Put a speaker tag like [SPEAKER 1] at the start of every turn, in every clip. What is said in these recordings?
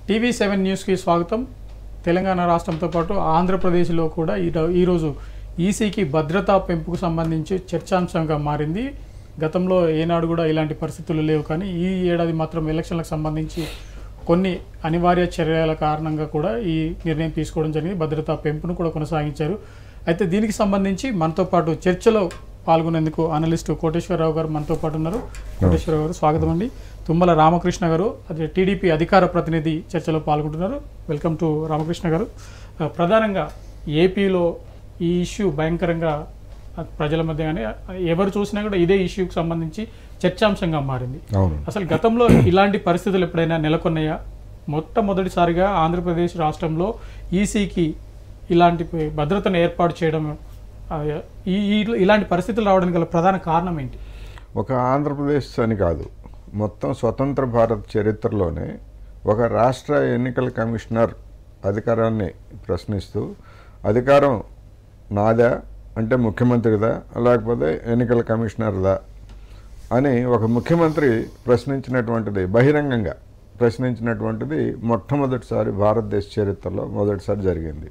[SPEAKER 1] TV seven న్యూస్కి స్వాగతం తెలంగాణ రాష్ట్రంతో పాటు ఆంధ్రప్రదేశ్లో కూడా ఈరో- ఈరోజు ఈసీకి భద్రతా పెంపుకు సంబంధించి చర్చాంశంగా మారింది గతంలో ఏనాడు కూడా ఇలాంటి పరిస్థితులు లేవు కానీ ఈ ఏడాది మాత్రం ఎలక్షన్లకు సంబంధించి కొన్ని అనివార్య చర్యల కారణంగా కూడా ఈ నిర్ణయం తీసుకోవడం జరిగింది భద్రతా పెంపును కూడా కొనసాగించారు అయితే దీనికి సంబంధించి మనతో పాటు చర్చలో పాల్గొనేందుకు అనలిస్టు కోటేశ్వరరావు గారు మనతో పాటు ఉన్నారు కోటేశ్వరరావు గారు స్వాగతం అండి తుమ్మల రామకృష్ణ గారు అదే టీడీపీ అధికార ప్రతినిధి చర్చలో పాల్గొంటున్నారు వెల్కమ్ టు రామకృష్ణ గారు ఆ, ప్రధానంగా ఏపీలో ఈ ఇష్యూ భయంకరంగా ఆ, ప్రజల మధ్య కానీ ఎవరు చూసినా కూడా ఇదే ఇష్యూకి సంబంధించి చర్చాంశంగా మారింది
[SPEAKER 2] అవును
[SPEAKER 1] అసలు గతంలో ఇలాంటి పరిస్థితులు ఎప్పుడైనా నెలకొన్నాయా మొట్టమొదటిసారిగా ఆంధ్రప్రదేశ్ రాష్ట్రంలో ఈసీకి ఇలాంటి భద్రతను ఏర్పాటు చేయడం ఆ, ఈ ఈ- ఇలాంటి పరిస్థితులు రావడానికి గల ప్రధాన కారణం ఏంటి
[SPEAKER 2] ఒక ఆంధ్రప్రదేశ్ అని కాదు మొత్తం స్వతంత్ర భారత్ చరిత్రలోనే ఒక రాష్ట్ర ఎన్నికల కమిషనర్ అధికారాన్ని ప్రశ్నిస్తూ అధికారం నాదా అంటే ముఖ్యమంత్రిదా లేకపోతే ఎన్నికల కమిషనర్దా అని ఒక ముఖ్యమంత్రి ప్రశ్నించినటువంటిది బహిరంగంగా ప్రశ్నించినటువంటిది మొట్టమొదటిసారి భారతదేశ చరిత్రలో మొదటిసారి జరిగింది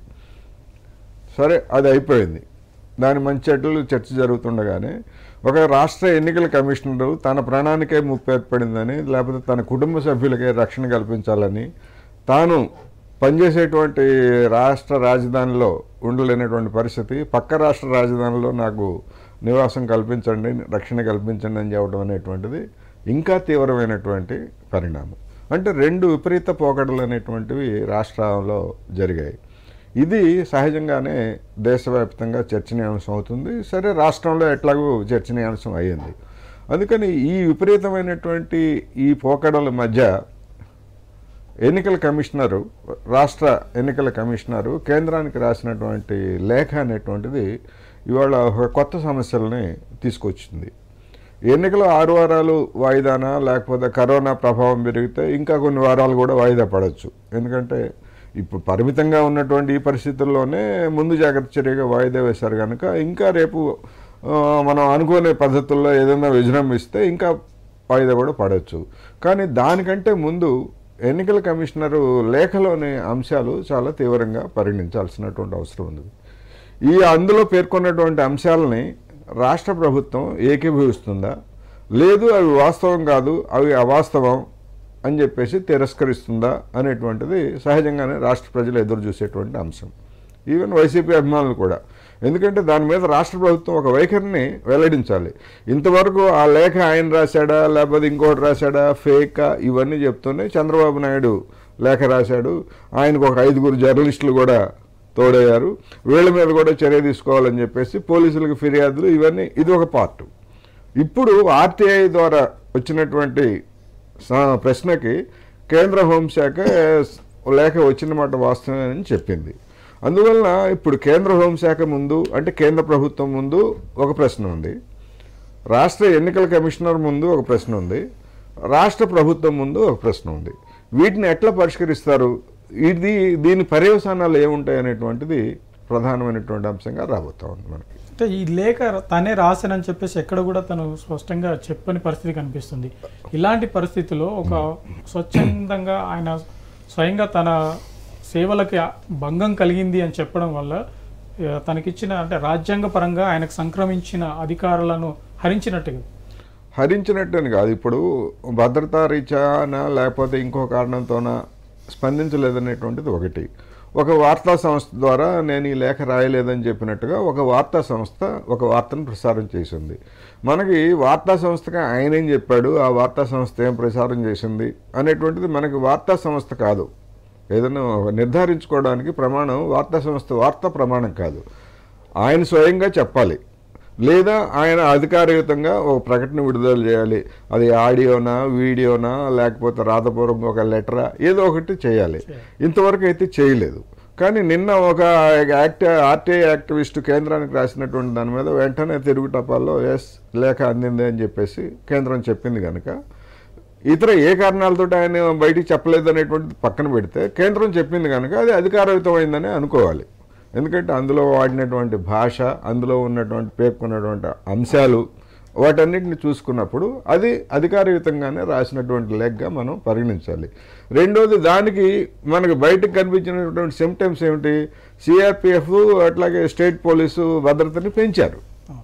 [SPEAKER 2] సరే అది అయిపోయింది దాని మంచి చెట్లు చర్చ జరుగుతుండగానే ఒక రాష్ట్ర ఎన్నికల కమిషనరు తన ప్రాణానికే ముప్పు ఏర్పడిందని లేకపోతే తన కుటుంబ సభ్యులకే రక్షణ కల్పించాలని తాను పనిచేసేటువంటి రాష్ట్ర రాజధానిలో ఉండలేనటువంటి పరిస్థితి పక్క రాష్ట్ర రాజధానిలో నాకు నివాసం కల్పించండి రక్షణ కల్పించండి అని చెప్పడం అనేటువంటిది ఇంకా తీవ్రమైనటువంటి పరిణామం అంటే రెండు విపరీత పోకడలు అనేటువంటివి రాష్ట్రంలో జరిగాయి ఇది సహజంగానే దేశవ్యాప్తంగా చర్చనీయాంశం అవుతుంది సరే రాష్ట్రంలో ఎట్లాగూ చర్చనీయాంశం అయ్యింది అందుకని ఈ విపరీతమైనటువంటి ఈ పోకడల మధ్య ఎన్నికల కమిషనరు రాష్ట్ర ఎన్నికల కమిషనరు కేంద్రానికి రాసినటువంటి లేఖ అనేటువంటిది ఇవాళ ఒక కొత్త సమస్యలని తీసుకొచ్చింది ఎన్నికలు ఆరు వారాలు వాయిదానా లేకపోతే కరోనా ప్రభావం పెరిగితే ఇంకా కొన్ని వారాలు కూడా వాయిదా పడవచ్చు ఎందుకంటే ఇప్పుడు పరిమితంగా ఉన్నటువంటి ఈ పరిస్థితుల్లోనే ముందు జాగ్రత్త చర్యగా వాయిదా వేశారు కనుక ఇంకా రేపు ఆ, మనం అనుకునే పద్ధతుల్లో ఏదైనా విజృంభిస్తే ఇంకా వాయిదా కూడా పడవచ్చు కానీ దానికంటే ముందు ఎన్నికల కమిషనరు లేఖలోని అంశాలు చాలా తీవ్రంగా పరిగణించాల్సినటువంటి అవసరం ఉంది ఈ అందులో పేర్కొన్నటువంటి అంశాలని రాష్ట్ర ప్రభుత్వం ఏకీభవిస్తుందా లేదు అవి వాస్తవం కాదు అవి అవాస్తవం అని చెప్పేసి తిరస్కరిస్తుందా అనేటువంటిది సహజంగానే రాష్ట్ర ప్రజలు ఎదురు చూసేటువంటి అంశం ఈవెన్ వైసీపీ అభిమానులు కూడా ఎందుకంటే దాని మీద రాష్ట్ర ప్రభుత్వం ఒక వైఖరిని వెల్లడించాలి ఇంతవరకు ఆ లేఖ ఆయన రాశాడా లేకపోతే ఇంకోటి రాశాడా ఫేకా ఇవన్నీ చెప్తూనే చంద్రబాబు నాయుడు లేఖ రాశాడు ఆయనకు ఒక ఐదుగురు జర్నలిస్టులు కూడా తోడయ్యారు వీళ్ళ మీద కూడా చర్య తీసుకోవాలని చెప్పేసి పోలీసులకు ఫిర్యాదులు ఇవన్నీ ఇది ఒక పార్ట్ ఇప్పుడు ఆర్టీఐ ద్వారా వచ్చినటువంటి స- ప్రశ్నకి కేంద్ర హోంశాఖ లేఖ వచ్చిన మాట వాస్తవమే అని చెప్పింది అందువలన ఇప్పుడు కేంద్ర హోంశాఖ ముందు అంటే కేంద్ర ప్రభుత్వం ముందు ఒక ప్రశ్న ఉంది రాష్ట్ర ఎన్నికల కమిషనర్ ముందు ఒక ప్రశ్న ఉంది రాష్ట్ర ప్రభుత్వం ముందు ఒక ప్రశ్న ఉంది వీటిని ఎట్లా పరిష్కరిస్తారు ఇది దీని పర్యవసానాలు ఏముంటాయి అనేటువంటిది ప్రధానమైనటువంటి అంశంగా రాబోతా ఉంది మనకి
[SPEAKER 1] అంటే ఈ లేఖ తనే రాశానని చెప్పేసి ఎక్కడ కూడా తను స్పష్టంగా చెప్పని పరిస్థితి కనిపిస్తుంది ఇలాంటి పరిస్థితిలో ఒక స్వచ్ఛందంగా ఆయన స్వయంగా తన సేవలకి భంగం కలిగింది అని చెప్పడం వల్ల ఆ, తనకిచ్చిన అంటే రాజ్యాంగ పరంగా ఆయనకు సంక్రమించిన అధికారాలను హరించినట్టుగా
[SPEAKER 2] హరించినట్టని కాదు ఇప్పుడు భద్రతా రీత్యానా లేకపోతే ఇంకో కారణంతోనా స్పందించలేదనేటువంటిది ఒకటి ఒక వార్తా సంస్థ ద్వారా నేను ఈ లేఖ రాయలేదని చెప్పినట్టుగా ఒక వార్తా సంస్థ ఒక వార్తను ప్రసారం చేసింది మనకి వార్తా సంస్థగా ఆయన ఏం చెప్పాడు ఆ వార్తా సంస్థ ఏం ప్రసారం చేసింది అనేటువంటిది మనకి వార్తా సంస్థ కాదు ఏదైనా నిర్ధారించుకోవడానికి ప్రమాణం వార్తా సంస్థ వార్తా ప్రమాణం కాదు ఆయన స్వయంగా చెప్పాలి లేదా ఆయన అధికారయుతంగా ఒక ప్రకటన విడుదల చేయాలి అది ఆడియోనా వీడియోనా లేకపోతే రాతపూర్వకంగా ఒక లెటరా ఏదో ఒకటి చేయాలి ఇంతవరకు అయితే చేయలేదు కానీ నిన్న ఒక యాక్ట్ ఆర్టీఐ యాక్టివిస్ట్ కేంద్రానికి రాసినటువంటి దాని మీద వెంటనే తిరుగు టపాల్లో ఎస్ లేఖ అందింది అని చెప్పేసి కేంద్రం చెప్పింది కనుక ఇతర ఏ కారణాలతో ఆయన బయటికి చెప్పలేదు అనేటువంటిది పక్కన పెడితే కేంద్రం చెప్పింది కనుక అది అధికారయుతమైందని అనుకోవాలి ఎందుకంటే అందులో వాడినటువంటి భాష అందులో ఉన్నటువంటి పేర్కొన్నటువంటి అంశాలు వాటన్నిటిని చూసుకున్నప్పుడు అది అధికారయుతంగానే రాసినటువంటి లెగ్గా మనం పరిగణించాలి రెండోది దానికి మనకు బయటకు కనిపించినటువంటి సిమ్టమ్స్ ఏమిటి సిఆర్పిఎఫ్ అట్లాగే స్టేట్ పోలీసు భద్రతని పెంచారు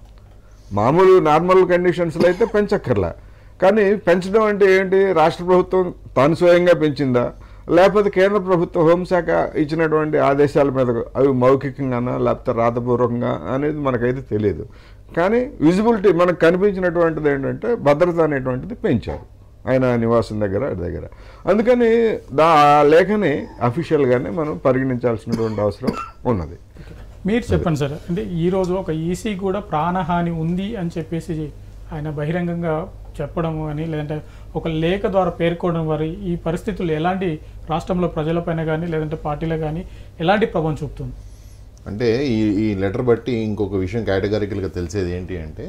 [SPEAKER 2] మామూలు నార్మల్ కండిషన్స్లో అయితే పెంచక్కర్లా కానీ పెంచడం అంటే ఏంటి రాష్ట్ర ప్రభుత్వం తాను స్వయంగా పెంచిందా లేకపోతే కేంద్ర ప్రభుత్వ హోంశాఖ ఇచ్చినటువంటి ఆదేశాల మీద అవి మౌఖికంగానా లేకపోతే రాతపూర్వకంగా అనేది మనకైతే తెలియదు కానీ విజిబిలిటీ మనకు కనిపించినటువంటిది ఏంటంటే భద్రత అనేటువంటిది పెంచారు ఆయన నివాసం దగ్గర అటు దగ్గర అందుకని దా ఆ లేఖని అఫీషియల్గానే మనం పరిగణించాల్సినటువంటి అవసరం ఉన్నది
[SPEAKER 1] మీరు చెప్పండి సార్ అంటే ఈ రోజు ఒక ఈసీ కూడా ప్రాణహాని ఉంది అని చెప్పేసి ఆయన బహిరంగంగా చెప్పడం కానీ లేదంటే ఒక లేఖ ద్వారా పేర్కోవడం వారి ఈ పరిస్థితులు ఎలాంటి రాష్ట్రంలో ప్రజలపైన కానీ లేదంటే పార్టీలో కానీ ఎలాంటి ప్రభావం చూపుతుంది
[SPEAKER 3] అంటే ఈ ఈ లెటర్ బట్టి ఇంకొక విషయం కేటగారికల్గా తెలిసేది ఏంటి అంటే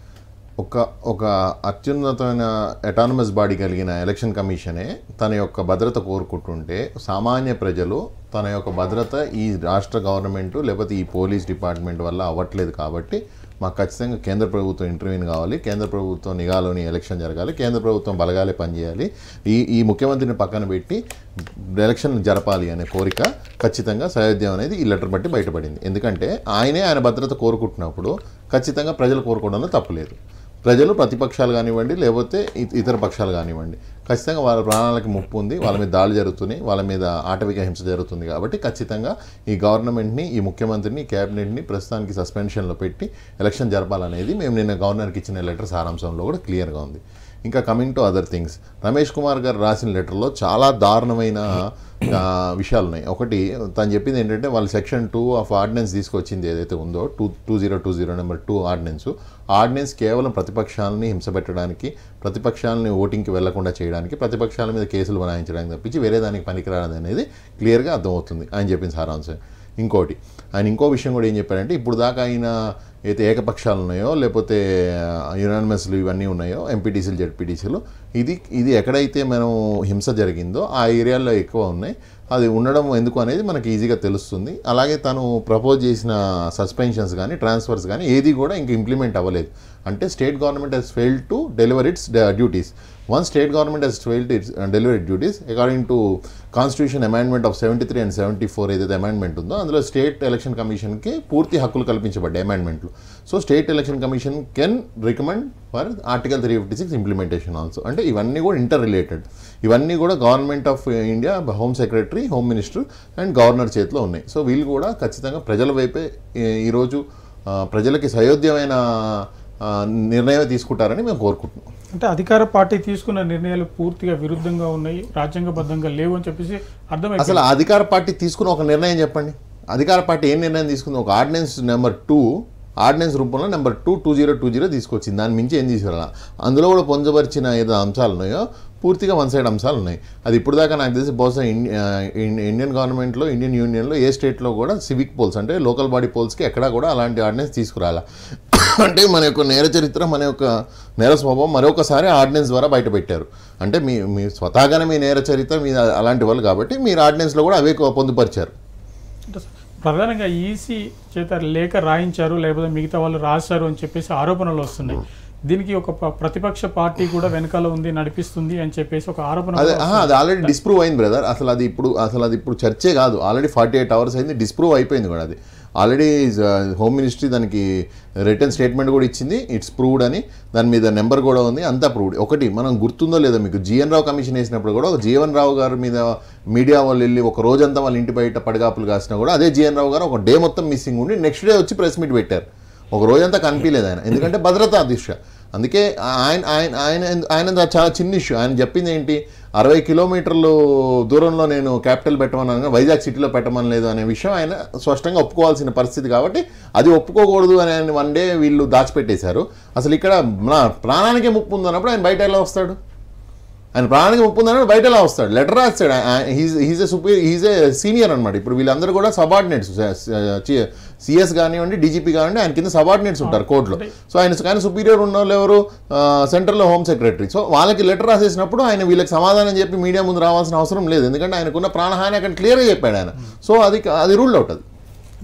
[SPEAKER 3] ఒక ఒక అత్యున్నతమైన అటానమస్ బాడీ కలిగిన ఎలక్షన్ కమిషనే తన యొక్క భద్రత కోరుకుంటుంటే సామాన్య ప్రజలు తన యొక్క భద్రత ఈ రాష్ట్ర గవర్నమెంట్ లేకపోతే ఈ పోలీస్ డిపార్ట్మెంట్ వల్ల అవ్వట్లేదు కాబట్టి మాకు ఖచ్చితంగా కేంద్ర ప్రభుత్వం ఇంటర్వ్యూని కావాలి కేంద్ర ప్రభుత్వం నిఘాలోని ఎలక్షన్ జరగాలి కేంద్ర ప్రభుత్వం బలగాలే పనిచేయాలి ఈ ఈ ముఖ్యమంత్రిని పక్కన పెట్టి ఎలక్షన్ జరపాలి అనే కోరిక ఖచ్చితంగా సయోధ్యం అనేది ఈ లెటర్ బట్టి బయటపడింది ఎందుకంటే ఆయనే ఆయన భద్రత కోరుకుంటున్నప్పుడు ఖచ్చితంగా ప్రజలు కోరుకోవడంలో తప్పులేదు ప్రజలు ప్రతిపక్షాలు కానివ్వండి లేకపోతే ఇ- ఇతర పక్షాలు కానివ్వండి ఖచ్చితంగా వాళ్ళ ప్రాణాలకి ముప్పు ఉంది వాళ్ళ మీద దాడి జరుగుతున్నాయి వాళ్ళ మీద ఆటవిక హింస జరుగుతుంది కాబట్టి ఖచ్చితంగా ఈ గవర్నమెంట్ని ఈ ముఖ్యమంత్రిని ఈ క్యాబినెట్ని ప్రస్తుతానికి సస్పెన్షన్లో పెట్టి ఎలక్షన్ జరపాలనేది మేము నిన్న గవర్నర్కి ఇచ్చిన లెటర్ సారాంశంలో కూడా క్లియర్గా ఉంది ఇంకా coming to other things Ramesh Kumar గారు రాసిన లెటర్లో చాలా దారుణమైన ఆ, విషయాలు ఉన్నాయి ఒకటి తను చెప్పింది ఏంటంటే వాళ్ళు సెక్షన్ టూ ఆఫ్ ఆర్డినెన్స్ తీసుకొచ్చింది ఏదైతే ఉందో two two zero two zero number two ordinance ordinance కేవలం ప్రతిపక్షాలని హింసపెట్టడానికి ప్రతిపక్షాలని ఓటింగ్కి వెళ్లకుండా చేయడానికి ప్రతిపక్షాల మీద కేసులు బనాయించడానికి తప్పించి వేరే దానికి పనికిరాదు అనేది క్లియర్గా అర్థమవుతుంది ఆయన చెప్పిన సారాంశం ఇంకోటి ఆయన ఇంకో విషయం కూడా ఏం చెప్పారంటే ఇప్పుడు దాకా ఆయన అయితే ఏకపక్షాలు ఉన్నాయో లేకపోతే యునానిమస్లు ఇవన్నీ ఉన్నాయో ఎంపీటీసీలు జెడ్పీటీసీలు ఇది ఇది ఎక్కడైతే మనం హింస జరిగిందో ఆ ఏరియాలో ఎక్కువ ఉన్నాయి అది ఉండడం ఎందుకు అనేది మనకి ఈజీగా తెలుస్తుంది అలాగే తను ప్రపోజ్ చేసిన సస్పెన్షన్స్ కానీ ట్రాన్స్ఫర్స్ కానీ ఏది కూడా ఇంక ఇంప్లిమెంట్ అవ్వలేదు అంటే state government has fail to deliver its duties one state government has failed its delivery duties according to constitution amendment of seventy three and seventy four ఏదైతే అమెండ్మెంట్ ఉందో అందులో స్టేట్ ఎలక్షన్ కమిషన్కి పూర్తి హక్కులు కల్పించబడ్డాయి అమెండ్మెంట్లు so state election commission can recommend for article three fifty six implementation also అంటే ఇవన్నీ కూడా ఇంటర్ రిలేటెడ్ ఇవన్నీ కూడా government of India home secretary home minister and governor చేతిలో ఉన్నాయి సో వీళ్ళు కూడా ఖచ్చితంగా ప్రజల వైపే ఈ- ఈరోజు ఆ, ప్రజలకి సయోధ్యమైన ఆ, నిర్ణయం తీసుకుంటారని మేము కోరుకుంటున్నాం
[SPEAKER 1] అంటే అధికార పార్టీ తీసుకున్న నిర్ణయాలు పూర్తిగా విరుద్ధంగా ఉన్నాయి రాజ్యాంగబద్ధంగా లేవు అని చెప్పేసి అర్థమైంది
[SPEAKER 3] అసలు ఆ అధికార పార్టీ తీసుకున్న ఒక నిర్ణయం చెప్పండి అధికార పార్టీ ఏం నిర్ణయం తీసుకుంది ఒక ఆర్డినెన్స్ నెంబర్ టూ ఆర్డినెన్స్ రూపంలో number two two zero two zero తీసుకొచ్చింది దాని మించి ఏం తీసుకురా అందులో కూడా పొందపరిచిన ఏదో అంశాలు ఉన్నాయో పూర్తిగా వన్ సైడ్ అంశాలు ఉన్నాయి అది ఇప్పుడు దాకా నాకు తెలిసి బహుశా ఇన్- ఆ, ఇన్- ఇండియన్ గవర్నమెంట్లో ఇండియన్ యూనియన్లో ఏ స్టేట్లో కూడా సివిక్ పోల్స్ అంటే లోకల్ బాడీ పోల్స్కి ఎక్కడా కూడా అలాంటి ఆర్డినెన్స్ తీసుకురాలా అంటే మన యొక్క నేర చరిత్ర మన యొక్క నేర స్వభావం మరొకసారి ఆర్డినెన్స్ ద్వారా బయటపెట్టారు అంటే మీ మీ స్వతహాగానే మీ నేర చరిత్ర మీ అలాంటి వాళ్ళు కాబట్టి మీరు ఆర్డినెన్స్లో కూడా అవే పొందుపరిచారు
[SPEAKER 1] అంటే ప్రధానంగా ఈసీ చేత లేఖ రాయించారు లేకపోతే మిగతా వాళ్ళు రాశారు అని చెప్పేసి ఆరోపణలు వస్తున్నాయి దీనికి ఒక ప్ర- ప్రతిపక్ష పార్టీ కూడా వెనకాల ఉంది నడిపిస్తుంది అని చెప్పేసి ఒక ఆరోపణ
[SPEAKER 3] అదే
[SPEAKER 1] కూడా
[SPEAKER 3] ఆహా, అది ఆల్రెడీ డిస్ప్రూవ్ అయింది బ్రదర్ అసలు అది ఇప్పుడు అసలు అది ఇప్పుడు చర్చే కాదు ఆల్రెడీ ఫార్టీ ఎయిట్ అవర్స్ అయింది డిస్ప్రూవ్ అయిపోయింది కూడా అది ఆల్రెడీ హోమ్ మినిస్ట్రీ దానికి రిటర్న్ స్టేట్మెంట్ కూడా ఇచ్చింది ఇట్స్ ప్రూవ్డ్ అని దాని మీద నెంబర్ కూడా ఉంది అంతా ప్రూవ్డ్ ఒకటి మనం గుర్తుందో లేదో మీకు జిఎన్ రావు కమిషన్ వేసినప్పుడు కూడా ఒక జీవన్ రావు గారి మీద మీడియా వాళ్ళు వెళ్ళి ఒక రోజంతా వాళ్ళ ఇంటి బయట పడిగాపులు కాసినా కూడా అదే జిఎన్ రావు గారు ఒక డే మొత్తం మిస్సింగ్ ఉండి నెక్స్ట్ డే వచ్చి ప్రెస్ మీట్ పెట్టారు ఒక రోజంతా కనిపించలేదు ఆయన ఎందుకంటే భద్రతా దృష్ట్యా అందుకే ఆయన ఆయన ఆయన ఆయన దా- చాలా చిన్న ఇష్యూ ఆయన చెప్పింది ఏంటి అరవై కిలోమీటర్లు దూరంలో నేను క్యాపిటల్ పెట్టమన్నాను వైజాగ్ సిటీలో పెట్టమని లేదు అనే విషయం ఆయన స్పష్టంగా ఒప్పుకోవాల్సిన పరిస్థితి కాబట్టి అది ఒప్పుకోకూడదు అని ఆయన వన్ డే వీళ్ళు దాచిపెట్టేశారు అసలు ఇక్కడ నా ప్రాణానికే ముప్పు ఉందన్నప్పుడు ఆయన బయట ఎలా వస్తాడు ఆయన ప్రాణానికి ముప్పు ఉందన్నప్పుడు బయట ఎలా వస్తాడు లెటర్ రాస్తాడు he's a super he's a senior అనమాట ఇప్పుడు వీళ్ళందరూ కూడా సబార్డినేట్స్ సిఎస్ కానివ్వండి డీజీపీ కానివ్వండి ఆయన కింద సబార్డినేట్స్ ఉంటారు కోర్టులో సో ఆయన కానీ సుపీరియర్ ఉన్న వాళ్ళు ఎవరు సెంట్రల్లో హోమ్ సెక్రటరీ సో వాళ్ళకి లెటర్ రాసేసినప్పుడు ఆయన వీళ్ళకి సమాధానం చెప్పి మీడియా ముందు రావాల్సిన అవసరం లేదు ఎందుకంటే ఆయనకున్న ప్రాణహాని అక్కడ క్లియర్గా చెప్పాడు ఆయన సో అది అది రూల్డ్ అవుట్ అది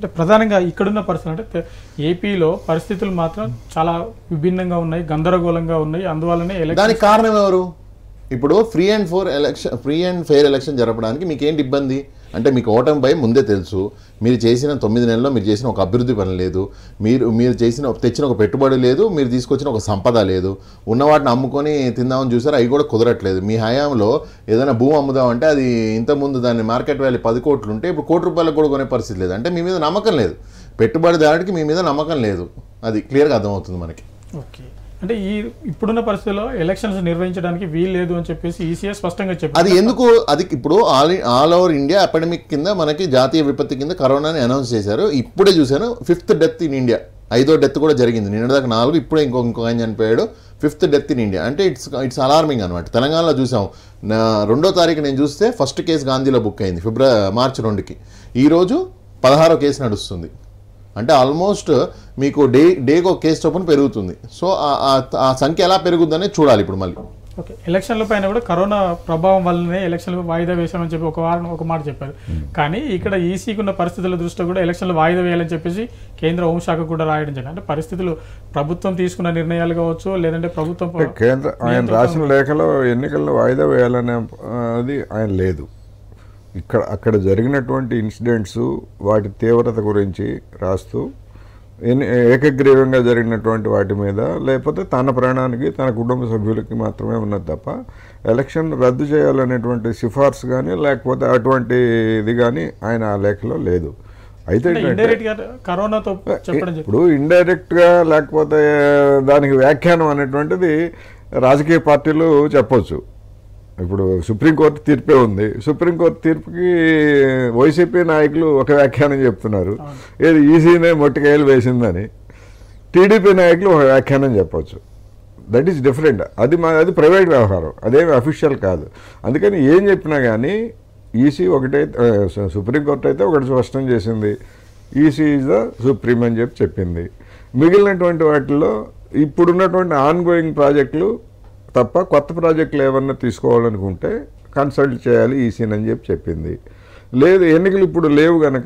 [SPEAKER 1] అంటే ప్రధానంగా ఇక్కడున్న పరిస్థితులు అంటే తె- ఏపీలో పరిస్థితులు మాత్రం చాలా విభిన్నంగా ఉన్నాయి గందరగోళంగా ఉన్నాయి అందువల్లనే ఎలక్షన్
[SPEAKER 3] దానికి కారణం ఎవరు ఇప్పుడు free and four election free and fair election జరపడానికి మీకు ఏంటి ఇబ్బంది అంటే మీకు ఓటమి భయం ముందే తెలుసు మీరు చేసిన తొమ్మిది నెలల్లో మీరు చేసిన ఒక అభివృద్ధి పని లేదు మీరు మీరు చేసిన తెచ్చిన ఒక పెట్టుబడి లేదు మీరు తీసుకొచ్చిన ఒక సంపద లేదు ఉన్న వాటిని అమ్ముకొని తిందామని చూసారు అవి కూడా కుదరట్లేదు మీ హయాంలో ఏదైనా భూమి అమ్ముదామంటే అది ఇంతకుముందు దాని మార్కెట్ వాల్యూ పది కోట్లు ఉంటే ఇప్పుడు కోటి రూపాయలకు కూడా కొనే పరిస్థితి లేదు అంటే మీ మీద నమ్మకం లేదు పెట్టుబడిదారుడికి మీ మీద నమ్మకం లేదు అది క్లియర్గా అర్థమవుతుంది మనకి
[SPEAKER 1] ఓకే అంటే ఈ ఇప్పుడున్న పరిస్థితుల్లో ఎలక్షన్స్ నిర్వహించడానికి వీలు లేదు అని చెప్పేసి ఈసీఏ స్పష్టంగా చెప్పారు
[SPEAKER 3] అది ఎందుకు అది ఇప్పుడు all all over India epidemic కింద మనకి జాతీయ విపత్తి కింద కరోనాని అనౌన్స్ చేశారు ఇప్పుడే చూశాను ఫిఫ్త్ డెత్ ఇన్ ఇండియా ఐదో డెత్ కూడా జరిగింది నిన్నటిదాకా నాలుగు ఇప్పుడే ఇంకో ఇంకో ఆయన చనిపోయాడు ఫిఫ్త్ డెత్ ఇన్ ఇండియా అంటే ఇట్స్ ఇట్స్ అలార్మింగ్ అనమాట తెలంగాణలో చూసాం నా రెండో తారీఖు నేను చూస్తే ఫస్ట్ కేసు గాంధీలో బుక్ అయింది ఫిబ్రవరి మార్చి రెండుకి ఈరోజు పదహారో కేసు నడుస్తుంది అంటే ఆల్మోస్ట్ మీకు డే డేకి ఒక కేసు చొప్పున పెరుగుతుంది సో ఆ- ఆ- ఆ సంఖ్య ఎలా పెరుగుతుందనే చూడాలి ఇప్పుడు మళ్ళీ
[SPEAKER 1] ఓకే ఎలక్షన్ల పైన కూడా కరోనా ప్రభావం వల్లనే ఎలక్షన్లు వాయిదా వేశామని చెప్పి ఒక వారం ఒక మాట చెప్పారు కానీ ఇక్కడ ఈసీకి ఉన్న పరిస్థితుల దృష్ట్యా కూడా ఎలక్షన్లు వాయిదా వేయాలని చెప్పేసి కేంద్ర హోంశాఖ కూడా రాయడం జరిగింది అంటే పరిస్థితులు ప్రభుత్వం తీసుకున్న నిర్ణయాలు కావచ్చు లేదంటే ప్రభుత్వం
[SPEAKER 2] కేంద్ర ఆయన రాసిన లేఖలో ఎన్నికల్లో వాయిదా వేయాలనే ఆ, అది ఆయన లేదు ఇక్కడ అక్కడ జరిగినటువంటి ఇన్సిడెంట్స్ వాటి తీవ్రత గురించి రాస్తూ ఎన్ని ఏకగ్రీవంగా జరిగినటువంటి వాటి మీద లేకపోతే తన ప్రాణానికి తన కుటుంబ సభ్యులకి మాత్రమే ఉన్నది తప్ప ఎలక్షన్ రద్దు చేయాలనేటువంటి సిఫార్సు కానీ లేకపోతే అటువంటి ఇది కానీ ఆయన ఆ లేఖలో లేదు అయితే ఏంటంటే-
[SPEAKER 1] ఇండైరెక్ట్ గా కరోనాతో చెప్పడం జరిగింది
[SPEAKER 2] ఇప్పుడు ఇండైరెక్ట్ గా లేకపోతే దానికి వ్యాఖ్యానం అనేటువంటిది రాజకీయ పార్టీలు చెప్పొచ్చు ఇప్పుడు సుప్రీంకోర్టు తీర్పే ఉంది సుప్రీంకోర్టు తీర్పుకి వైసీపీ నాయకులు ఒక వ్యాఖ్యానం చెప్తున్నారు ఏది ఈసీనే మొట్టికాయలు వేసిందని టీడీపీ నాయకులు ఒక వ్యాఖ్యానం చెప్పొచ్చు దట్ ఈస్ డిఫరెంట్ అది మా అది ప్రైవేట్ వ్యవహారం అదేమి అఫీషియల్ కాదు అందుకని ఏం చెప్పినా కానీ ఈసీ ఒకటే ఆ, సు- సుప్రీంకోర్టు అయితే ఒకటి స్పష్టం చేసింది ఈసీ ఈజ్ ద సుప్రీం అని చెప్పి చెప్పింది మిగిలినటువంటి వాటిల్లో ఇప్పుడున్నటువంటి ఆన్ గోయింగ్ ప్రాజెక్టులు తప్ప కొత్త ప్రాజెక్టులు ఏమన్నా తీసుకోవాలనుకుంటే కన్సల్ట్ చేయాలి ఈసీని అని చెప్పి చెప్పింది లేదు ఎన్నికలు ఇప్పుడు లేవు గనక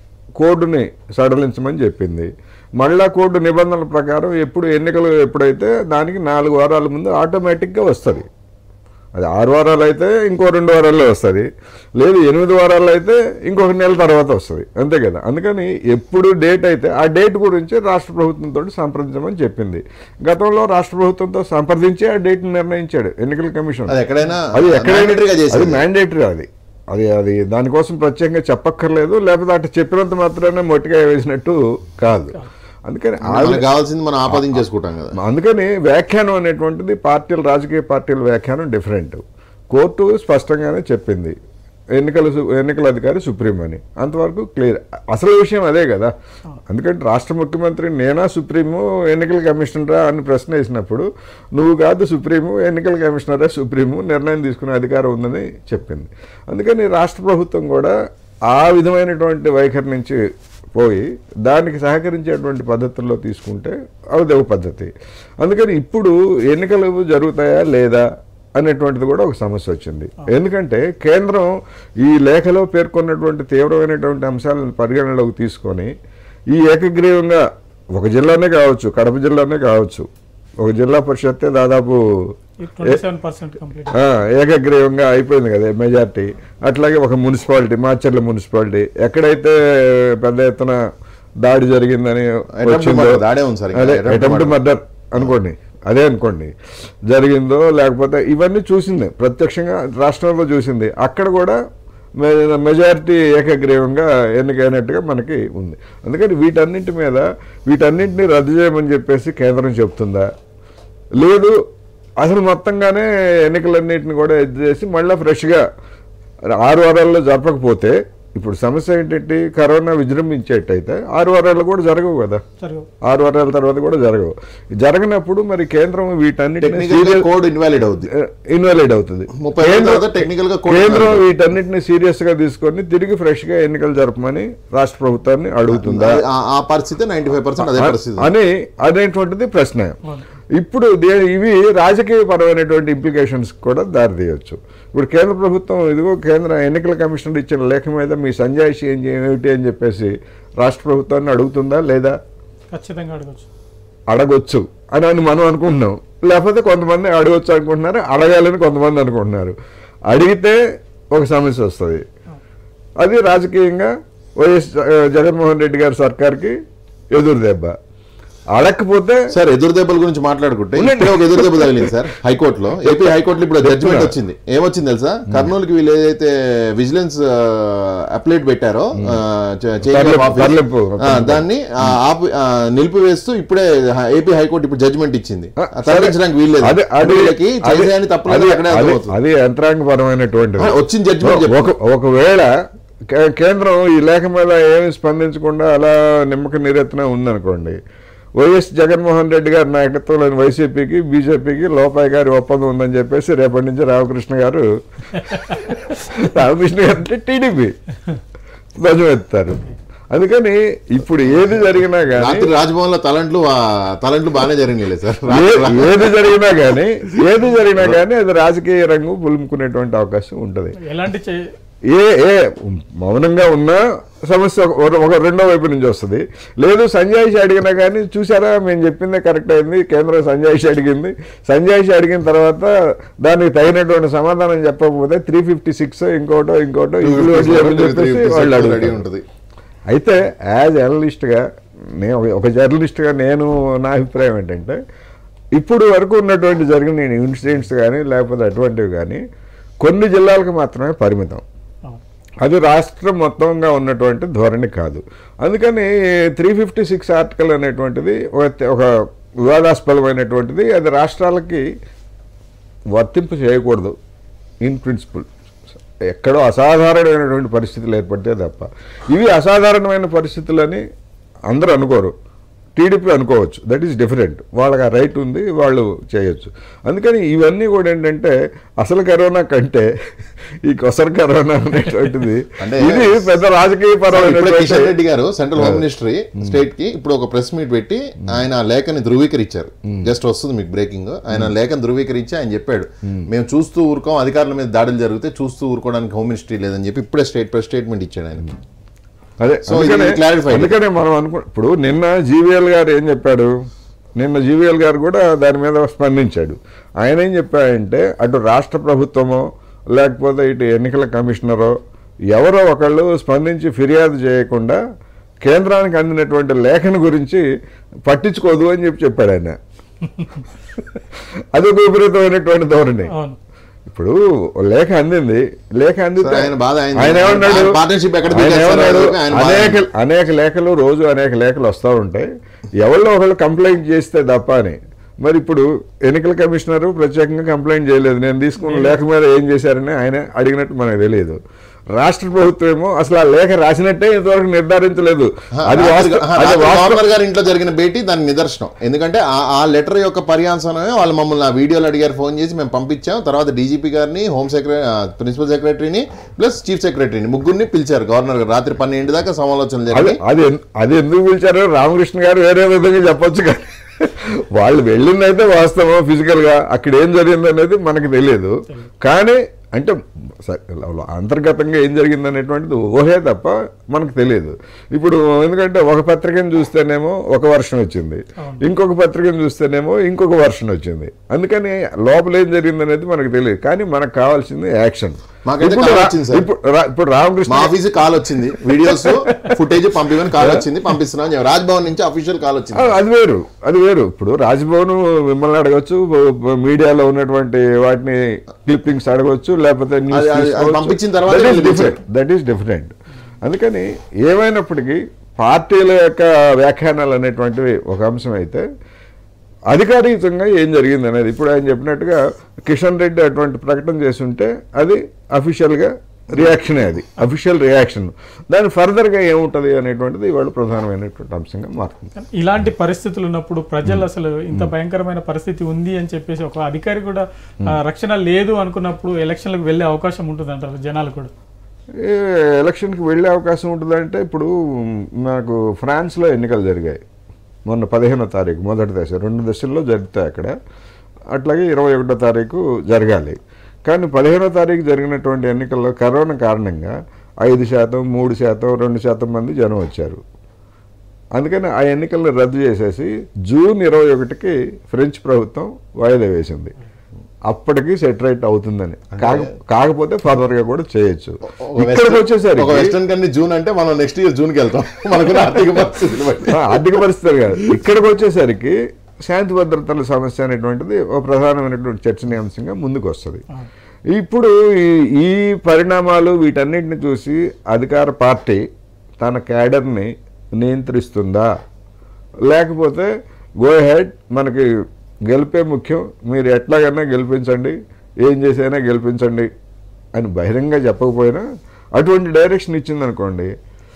[SPEAKER 2] కోడ్ని సడలించమని చెప్పింది మళ్ళా కోడ్ నిబంధనల ప్రకారం ఎప్పుడు ఎన్నికలు ఎప్పుడైతే దానికి నాలుగు వారాల ముందు ఆటోమేటిక్గా వస్తుంది అది ఆరు వారాలు అయితే ఇంకో రెండు వారాల్లో వస్తుంది లేదు ఎనిమిది వారాలు అయితే ఇంకొక నెల తర్వాత వస్తుంది అంతే కదా అందుకని ఎప్పుడు డేట్ అయితే ఆ డేట్ గురించి రాష్ట్ర ప్రభుత్వంతో సంప్రదించమని చెప్పింది గతంలో రాష్ట్ర ప్రభుత్వంతో సంప్రదించి ఆ డేట్ నిర్ణయించాడు ఎన్నికల కమిషన్
[SPEAKER 3] అది ఎక్కడైనా
[SPEAKER 2] అది ఎక్కడైనా
[SPEAKER 3] mandatory గా
[SPEAKER 2] అది
[SPEAKER 3] చేసేది.
[SPEAKER 2] మ్యాండేటరీ అది అది అది దానికోసం ప్రత్యేకంగా చెప్పక్కర్లేదు లేకపోతే అటు చెప్పినంత మాత్రమే మొట్టిగా వేసినట్టు కాదు అందుకని ఆ
[SPEAKER 3] మనకు కావాల్సింది మనం ఆపాదించేసుకుంటాం కదా
[SPEAKER 2] అందుకని వ్యాఖ్యానం అనేటువంటిది పార్టీలు రాజకీయ పార్టీల వ్యాఖ్యానం డిఫరెంట్ కోర్టు స్పష్టంగానే చెప్పింది ఎన్నికల సు- ఎన్నికల అధికారి సుప్రీం అని అంతవరకు క్లియర్ అసలు విషయం అదే కదా అందుకంటే రాష్ట్ర ముఖ్యమంత్రి నేనా సుప్రీము ఎన్నికల కమిషనరా అని ప్రశ్న వేసినప్పుడు నువ్వు కాదు సుప్రీము ఎన్నికల కమిషనరే సుప్రీము నిర్ణయం తీసుకునే అధికారం ఉందని చెప్పింది అందుకని రాష్ట్ర ప్రభుత్వం కూడా ఆ విధమైనటువంటి వైఖరి నుంచి పోయి దానికి సహకరించేటువంటి పద్ధతుల్లో తీసుకుంటే అది ఒక పద్ధతి అందుకని ఇప్పుడు ఎన్నికలు జరుగుతాయా లేదా అనేటువంటిది కూడా ఒక సమస్య వచ్చింది ఎందుకంటే కేంద్రం ఈ లేఖలో పేర్కొన్నటువంటి తీవ్రమైనటువంటి అంశాలను పరిగణనలోకి తీసుకొని ఈ ఏకగ్రీవంగా ఒక జిల్లానే కావచ్చు కడప జిల్లానే కావచ్చు ఒక జిల్లా పరిషత్తే దాదాపు
[SPEAKER 1] ట్వంటీ సెవెన్ పర్సెంట్ కంప్లీట్
[SPEAKER 2] ఆ, ఏకగ్రీవంగా అయిపోయింది కదా మెజార్టీ అట్లాగే ఒక మున్సిపాలిటీ మాచర్ల మున్సిపాలిటీ ఎక్కడైతే పెద్ద ఎత్తున దాడి జరిగిందని
[SPEAKER 3] Attempt
[SPEAKER 2] వచ్చిందో
[SPEAKER 3] murder, దాడే ఉంది సార్ ఇంకా.
[SPEAKER 2] అదే
[SPEAKER 3] Attempt
[SPEAKER 2] అటెంప్ట్
[SPEAKER 3] murder.
[SPEAKER 2] మర్డర్ అనుకోండి అదే అనుకోండి జరిగిందో లేకపోతే ఇవన్నీ చూసింది ప్రత్యక్షంగా రాష్ట్రంలో చూసింది అక్కడ కూడా మె- మెజారిటీ ఏకగ్రీవంగా ఎన్నికైనట్టుగా మనకి ఉంది అందుకని వీటన్నింటి మీద వీటన్నింటినీ రద్దు చేయమని చెప్పేసి కేంద్రం చెప్తుందా లేదు అసలు మొత్తంగానే ఎన్నికలన్నింటిని కూడా ఇది చేసి మళ్ళీ ఫ్రెష్గా ఆరు వారాల్లో జరపకపోతే ఇప్పుడు సమస్య ఏంటంటే కరోనా విజృంభించేటైతే ఆరు వారాలు కూడా జరగవు కదా
[SPEAKER 1] జరగవు
[SPEAKER 2] ఆరు వారాల తర్వాత కూడా జరగవు జరగనప్పుడు మరి కేంద్రం వీటన్నిటిని
[SPEAKER 3] టెక్నికల్ గా కోడ్ ఇన్వాలిడ్ అవుద్ది
[SPEAKER 2] ఇన్వాలిడ్ అవుతుంది
[SPEAKER 3] ముప్పై ఏళ్ళ
[SPEAKER 2] కేంద్రం-
[SPEAKER 3] తర్వాత టెక్నికల్ గా కోడ్
[SPEAKER 2] కేంద్రం
[SPEAKER 3] invalid.
[SPEAKER 2] వీటన్నిటిని సీరియస్ గా తీసుకొని తిరిగి ఫ్రెష్ గా ఎన్నికలు జరపమని రాష్ట్ర ప్రభుత్వాన్ని అడుగుతుందా
[SPEAKER 3] ఆ- ఆ పరిస్థితి నైన్టీ ఫైవ్ పర్సెంట్ అదే పరిస్థితి
[SPEAKER 2] అని అనేటువంటిది ప్రశ్న
[SPEAKER 1] అవును.
[SPEAKER 2] ఇప్పుడు దే- ఇవి రాజకీయ పరమైనటువంటి ఇంప్లికేషన్స్ కూడా దారితీయచ్చు ఇప్పుడు కేంద్ర ప్రభుత్వం ఇదిగో కేంద్ర ఎన్నికల కమిషన్ ఇచ్చిన లేఖ మీద మీ సంజాయిషి ఏం చే- ఏమిటి అని చెప్పేసి రాష్ట్ర ప్రభుత్వాన్ని అడుగుతుందా లేదా
[SPEAKER 1] ఖచ్చితంగా అడగచ్చు
[SPEAKER 2] అడగొచ్చు అని అని మనం అనుకుంటున్నాం లేకపోతే కొంతమంది అడగొచ్చు అనుకుంటున్నారు అడగాలని కొంతమంది అనుకుంటున్నారు అడిగితే ఒక సమస్య వస్తుంది అది రాజకీయంగా వైఎస్ జ- జగన్మోహన్ రెడ్డి గారి సర్కార్కి ఎదురు దెబ్బ అడగకపోతే
[SPEAKER 3] సార్ ఎదురు దెబ్బల గురించి మాట్లాడుకుంటే ఇప్పుడే ఒక ఎదురు దెబ్బ తగిలింది సార్ హైకోర్టులో ఏపీ హైకోర్టులో ఇప్పుడు జడ్జిమెంట్ వచ్చింది ఏమొచ్చింది తెలుసా కర్నూలుకి వీళ్ళు ఏదైతే విజిలెన్స్ అప్లేట్ పెట్టారో ఆ, చే- change of
[SPEAKER 2] తరలింపు,
[SPEAKER 3] office,
[SPEAKER 2] తరలింపు.
[SPEAKER 3] ఆ, దాన్ని ఆ, ఆపి- ఆ, నిలిపివేస్తూ ఇప్పుడే ఏపీ హైకోర్టు ఇప్పుడు జడ్జిమెంట్ ఇచ్చింది
[SPEAKER 2] ఆ,
[SPEAKER 3] ఆ, తరలించడానికి వీల్లేదు
[SPEAKER 2] అది అది
[SPEAKER 3] వీళ్ళకి
[SPEAKER 2] అది-
[SPEAKER 3] చేసేయని తప్పలేదు
[SPEAKER 2] అది-
[SPEAKER 3] అక్కడే
[SPEAKER 2] అది-
[SPEAKER 3] అర్థమవుతుంది
[SPEAKER 2] అది యంత్రాంగపరమైనటువంటిది
[SPEAKER 3] ఆ, వచ్చిన జడ్జిమెంట్ చెప్పు.
[SPEAKER 2] ఒక ఒకవేళ కే- కేంద్రం ఈ లేఖ మీద ఏమి స్పందించకుండా అలా నిమ్మక నీరెత్తున ఉందనుకోండి వైఎస్ జగన్మోహన్ రెడ్డి గారి నాయకత్వంలోని వైసీపీకి బీజేపీకి లోపాయి గారి ఒప్పందం ఉందని చెప్పేసి రేపటి నుంచి రామకృష్ణ గారు రామకృష్ణ గారు అంటే టీడీపీ ధ్వజం ఎత్తారు అందుకని ఇప్పుడు ఏది జరిగినా కానీ
[SPEAKER 3] రాత్రి రాజ్భవన్ లో తలంట్లు ఆ, తలంట్లు బాగానే జరిగినాయి సార్
[SPEAKER 2] ఏ- ఏది జరిగినా కానీ ఏది జరిగినా కానీ అది రాజకీయ రంగు పులుముకునేటువంటి అవకాశం ఉంటుంది
[SPEAKER 1] ఎలాంటి చే-
[SPEAKER 2] ఏ ఏ మౌనంగా ఉన్నా సమస్య ఒక- ఒక రెండో వైపు నుంచి వస్తుంది లేదు సంజాయిషి అడిగినా కానీ చూసారా మేము చెప్పిందే కరెక్ట్ అయింది కేంద్రం సంజాయిషి అడిగింది సంజాయిషి అడిగిన తర్వాత దానికి తగినటువంటి సమాధానం చెప్పకపోతే త్రీ ఫిఫ్టీ సిక్స్ ఇంకోటో ఇంకోటో ఇంక్లూడ్ చేయమని చెప్పేసి వాళ్ళు
[SPEAKER 3] రెడీ
[SPEAKER 2] అడుగుతారు
[SPEAKER 3] ఉంటుంది
[SPEAKER 2] అయితే యాజ్ జర్నలిస్ట్గా నేను ఒక- ఒక జర్నలిస్ట్గా నేను నా అభిప్రాయం ఏంటంటే ఇప్పుడు వరకు ఉన్నటువంటి జరిగిన ఇన్సిడెంట్స్ కానీ లేకపోతే అటువంటివి కానీ కొన్ని జిల్లాలకు మాత్రమే పరిమితం
[SPEAKER 1] అవును.
[SPEAKER 2] అది రాష్ట్రం మొత్తంగా ఉన్నటువంటి ధోరణి కాదు అందుకని త్రీ ఫిఫ్టీ సిక్స్ ఆర్టికల్ అనేటువంటిది ఒక- ఒక వివాదాస్పదమైనటువంటిది అది రాష్ట్రాలకి వర్తింపు చేయకూడదు ఇన్ ప్రిన్సిపల్ ఎక్కడో అసాధారణమైనటువంటి పరిస్థితులు ఏర్పడితే తప్ప ఇవి అసాధారణమైన పరిస్థితులని అందరూ అనుకోరు టీడీపీ అనుకోవచ్చు దట్ ఈస్ డిఫరెంట్ వాళ్ళకి ఆ రైట్ ఉంది వాళ్ళు చేయొచ్చు అందుకని ఇవన్నీ కూడా ఏంటంటే అసలు కరోనా కంటే ఈ కొసరు కరోనా అనేటువంటిది
[SPEAKER 3] అంటే-
[SPEAKER 2] ఇది పెద్ద రాజకీయ
[SPEAKER 3] ఇప్పుడే కిషన్
[SPEAKER 2] పరమైనటువంటి
[SPEAKER 3] రెడ్డి గారు సెంట్రల్ హోమ్ మినిస్ట్రీ స్టేట్ కి ఇప్పుడు ఒక ప్రెస్ మీట్ పెట్టి ఆయన ఆ లేఖని ధృవీకరించారు జస్ట్ వస్తుంది మీకు బ్రేకింగ్ ఆయన లేఖను ధృవీకరించి ఆయన చెప్పాడు మేము చూస్తూ ఊరుకోం అధికారుల మీద దాడులు జరిగితే చూస్తూ ఊరుకోవడానికి హోమ్ మినిస్ట్రీ లేదని చెప్పి ఇప్పుడే స్టేట్ ప్రెస్ స్టేట్మెంట్ ఇచ్చాడు ఆయన
[SPEAKER 2] అదే
[SPEAKER 3] So, ఇది
[SPEAKER 2] అందుకనే
[SPEAKER 3] clarified.
[SPEAKER 2] అందుకనే మనం అనుకో ఇప్పుడు నిన్న జీవీఎల్ గారు ఏం చెప్పాడు నిన్న జీవీఎల్ గారు కూడా దాని మీద స్పందించాడు ఆయన ఏం చెప్పాడంటే అటు రాష్ట్ర ప్రభుత్వమో లేకపోతే ఇటు ఎన్నికల కమిషనరో ఎవరో ఒకళ్ళు స్పందించి ఫిర్యాదు చేయకుండా కేంద్రానికి అందినటువంటి లేఖను గురించి పట్టించుకోదు అని చెప్పి చెప్పాడు ఆయన అది ఒక విపరీతమైనటువంటి ధోరణి
[SPEAKER 1] అవును
[SPEAKER 2] ఇప్పుడు లేఖ అందింది లేఖ అందితే
[SPEAKER 3] సరే, ఆయన బాధ ఆయనది.
[SPEAKER 2] ఆయన ఏమన్నాడు
[SPEAKER 3] ఆయన partnership ఎక్కడ
[SPEAKER 2] ఆయన
[SPEAKER 3] దిగేస్తారు
[SPEAKER 2] ఏమన్నాడు?
[SPEAKER 3] అనేది ఆయన బాధ.
[SPEAKER 2] అనేక అనేక లేఖలు రోజు అనేక లేఖలు వస్తూ ఉంటాయి ఎవరిలో ఒకళ్ళు కంప్లైంట్ చేస్తే తప్ప అని మరి ఇప్పుడు ఎన్నికల కమిషనర్ ప్రత్యేకంగా కంప్లైంట్ చేయలేదు నేను తీసుకున్న లేఖ మీద ఏం చేశారని ఆయన అడిగినట్టు మనకు తెలియదు రాష్ట్ర ప్రభుత్వం ఏమో అసలు ఆ లేఖ రాసినట్టే ఇంతవరకు నిర్ధారించలేదు అది వాస్తవ- అది వాస్తవ-
[SPEAKER 3] గవర్నర్ గారి ఇంట్లో జరిగిన భేటీ దాని నిదర్శనం ఎందుకంటే ఆ- ఆ లెటర్ యొక్క పర్యాసనమే వాళ్ళు మమ్మల్ని ఆ వీడియోలు అడిగారు ఫోన్ చేసి మేము పంపించాం తర్వాత డీజీపీ గారిని హోమ్ సెక్రటరీ ప్రిన్సిపల్ సెక్రటరీని ప్లస్ చీఫ్ సెక్రటరీని ముగ్గురిని పిలిచారు గవర్నర్ గారు రాత్రి పన్నెండు దాకా సమాలోచనలు
[SPEAKER 2] అది
[SPEAKER 3] జరిగాయి
[SPEAKER 2] అది ఎన్- అది ఎందుకు పిలిచారో రామకృష్ణ గారు వేరే విధంగా చెప్పొచ్చు కానీ వాళ్ళు వెళ్ళిందైతే వాస్తవం ఫిజికల్ గా అక్కడ ఏం జరిగింది అనేది మనకు తెలియదు కానీ అంటే స- అంతర్గతంగా ఏం జరిగింది అనేటువంటిది ఊహే తప్ప మనకు తెలియదు ఇప్పుడు ఎందుకంటే ఒక పత్రికను చూస్తేనేమో ఒక వర్షన్ వచ్చింది ఇంకొక పత్రికను చూస్తేనేమో ఇంకొక వర్షన్ వచ్చింది అందుకని లోపల ఏం జరిగింది అనేది మనకు తెలియదు కానీ మనకు కావాల్సింది యాక్షన్
[SPEAKER 3] మాకైతే
[SPEAKER 2] ఇప్పుడు
[SPEAKER 3] కాల్
[SPEAKER 2] రా-
[SPEAKER 3] వచ్చింది సార్.
[SPEAKER 2] ఇప్పుడు రా- ఇప్పుడు రామకృష్ణ
[SPEAKER 3] మా ఆఫీస్ కాల్ వచ్చింది వీడియోస్ ఫుటేజ్ పంపిమని కాల్ వచ్చింది పంపిస్తున్నాం అని చెప్పి. రాజ్భవన్ నుంచి అఫీషియల్ కాల్ వచ్చింది
[SPEAKER 2] ఆ, అది వేరు అది వేరు ఇప్పుడు రాజ్భవన్ మిమ్మల్ని అడగచ్చు బ- బ- మీడియాలో ఉన్నటువంటి వాటిని క్లిప్పింగ్స్ అడగవచ్చు లేకపోతే
[SPEAKER 3] అది- అది- అది పంపించిన తర్వాత వీళ్ళు
[SPEAKER 2] డిఫరెంట్ దట్ ఈస్ డిఫరెంట్ అందుకని ఏమైనప్పటికీ పార్టీల యొక్క వ్యాఖ్యానాలు అనేటువంటివి ఒక అంశం అయితే అధికారికంగా ఏం జరిగింది అనేది ఇప్పుడు ఆయన చెప్పినట్టుగా కిషన్ రెడ్డి అటువంటి ప్రకటన చేస్తుంటే అది అఫీషియల్గా రియాక్షనే అది అఫీషియల్ రియాక్షన్ దాని ఫర్దర్గా ఏముంటుంది అనేటువంటిది ఇవాళ ప్రధానమైనటువంటి అంశంగా మారుతుంది
[SPEAKER 1] ఇలాంటి పరిస్థితులు ఉన్నప్పుడు ప్రజలు అసలు ఇంత భయంకరమైన పరిస్థితి ఉంది అని చెప్పేసి ఒక అధికారి కూడా ఆ, రక్షణ లేదు అనుకున్నప్పుడు ఎలక్షన్లకు వెళ్ళే అవకాశం ఉంటుంది అంటారు జనాలు కూడా
[SPEAKER 2] ఏ ఎలక్షన్కి వెళ్ళే అవకాశం ఉంటుందంటే ఇప్పుడు నాకు ఫ్రాన్స్లో ఎన్నికలు జరిగాయి మొన్న పదిహేనో తారీఖు మొదటి దశ రెండు దశల్లో జరుగుతాయి అక్కడ అట్లాగే ఇరవై ఒకటో తారీఖు జరగాలి కానీ పదిహేనో తారీఖు జరిగినటువంటి ఎన్నికల్లో కరోనా కారణంగా ఐదు శాతం మూడు శాతం రెండు శాతం మంది జనం వచ్చారు అందుకని ఆ ఎన్నికలను రద్దు చేసేసి జూన్ ఇరవై ఒకటికి ఫ్రెంచ్ ప్రభుత్వం వాయిదా వేసింది అప్పటికి సెటరైట్ అవుతుందని కాక కాకపోతే ఫర్దర్ గా కూడా చేయొచ్చు
[SPEAKER 3] ఒక
[SPEAKER 2] ఇక్కడికి
[SPEAKER 3] వెస్టర్న్- ఒక
[SPEAKER 2] వచ్చేసరికి
[SPEAKER 3] వెస్టర్న్ కన్నీ జూన్ అంటే మనం నెక్స్ట్ ఇయర్ జూన్కి వెళ్తాం మనకు ఆర్థిక పరిస్థితులు బట్టి
[SPEAKER 2] ఆ, ఆర్థిక పరిస్థితులు కాదు ఇక్కడికి వచ్చేసరికి శాంతి భద్రతల సమస్య అనేటువంటిది ఒక ప్రధానమైనటువంటి చర్చనీయాంశంగా ముందుకు వస్తుంది ఇప్పుడు ఈ- ఈ పరిణామాలు వీటన్నిటిని చూసి అధికార పార్టీ తన క్యాడర్ని నియంత్రిస్తుందా లేకపోతే గో హెడ్ మనకి గెలిపే ముఖ్యం మీరు ఎట్లాగైనా గెలిపించండి ఏం చేసైనా గెలిపించండి అని బహిరంగ చెప్పకపోయినా అటువంటి డైరెక్షన్ ఇచ్చిందనుకోండి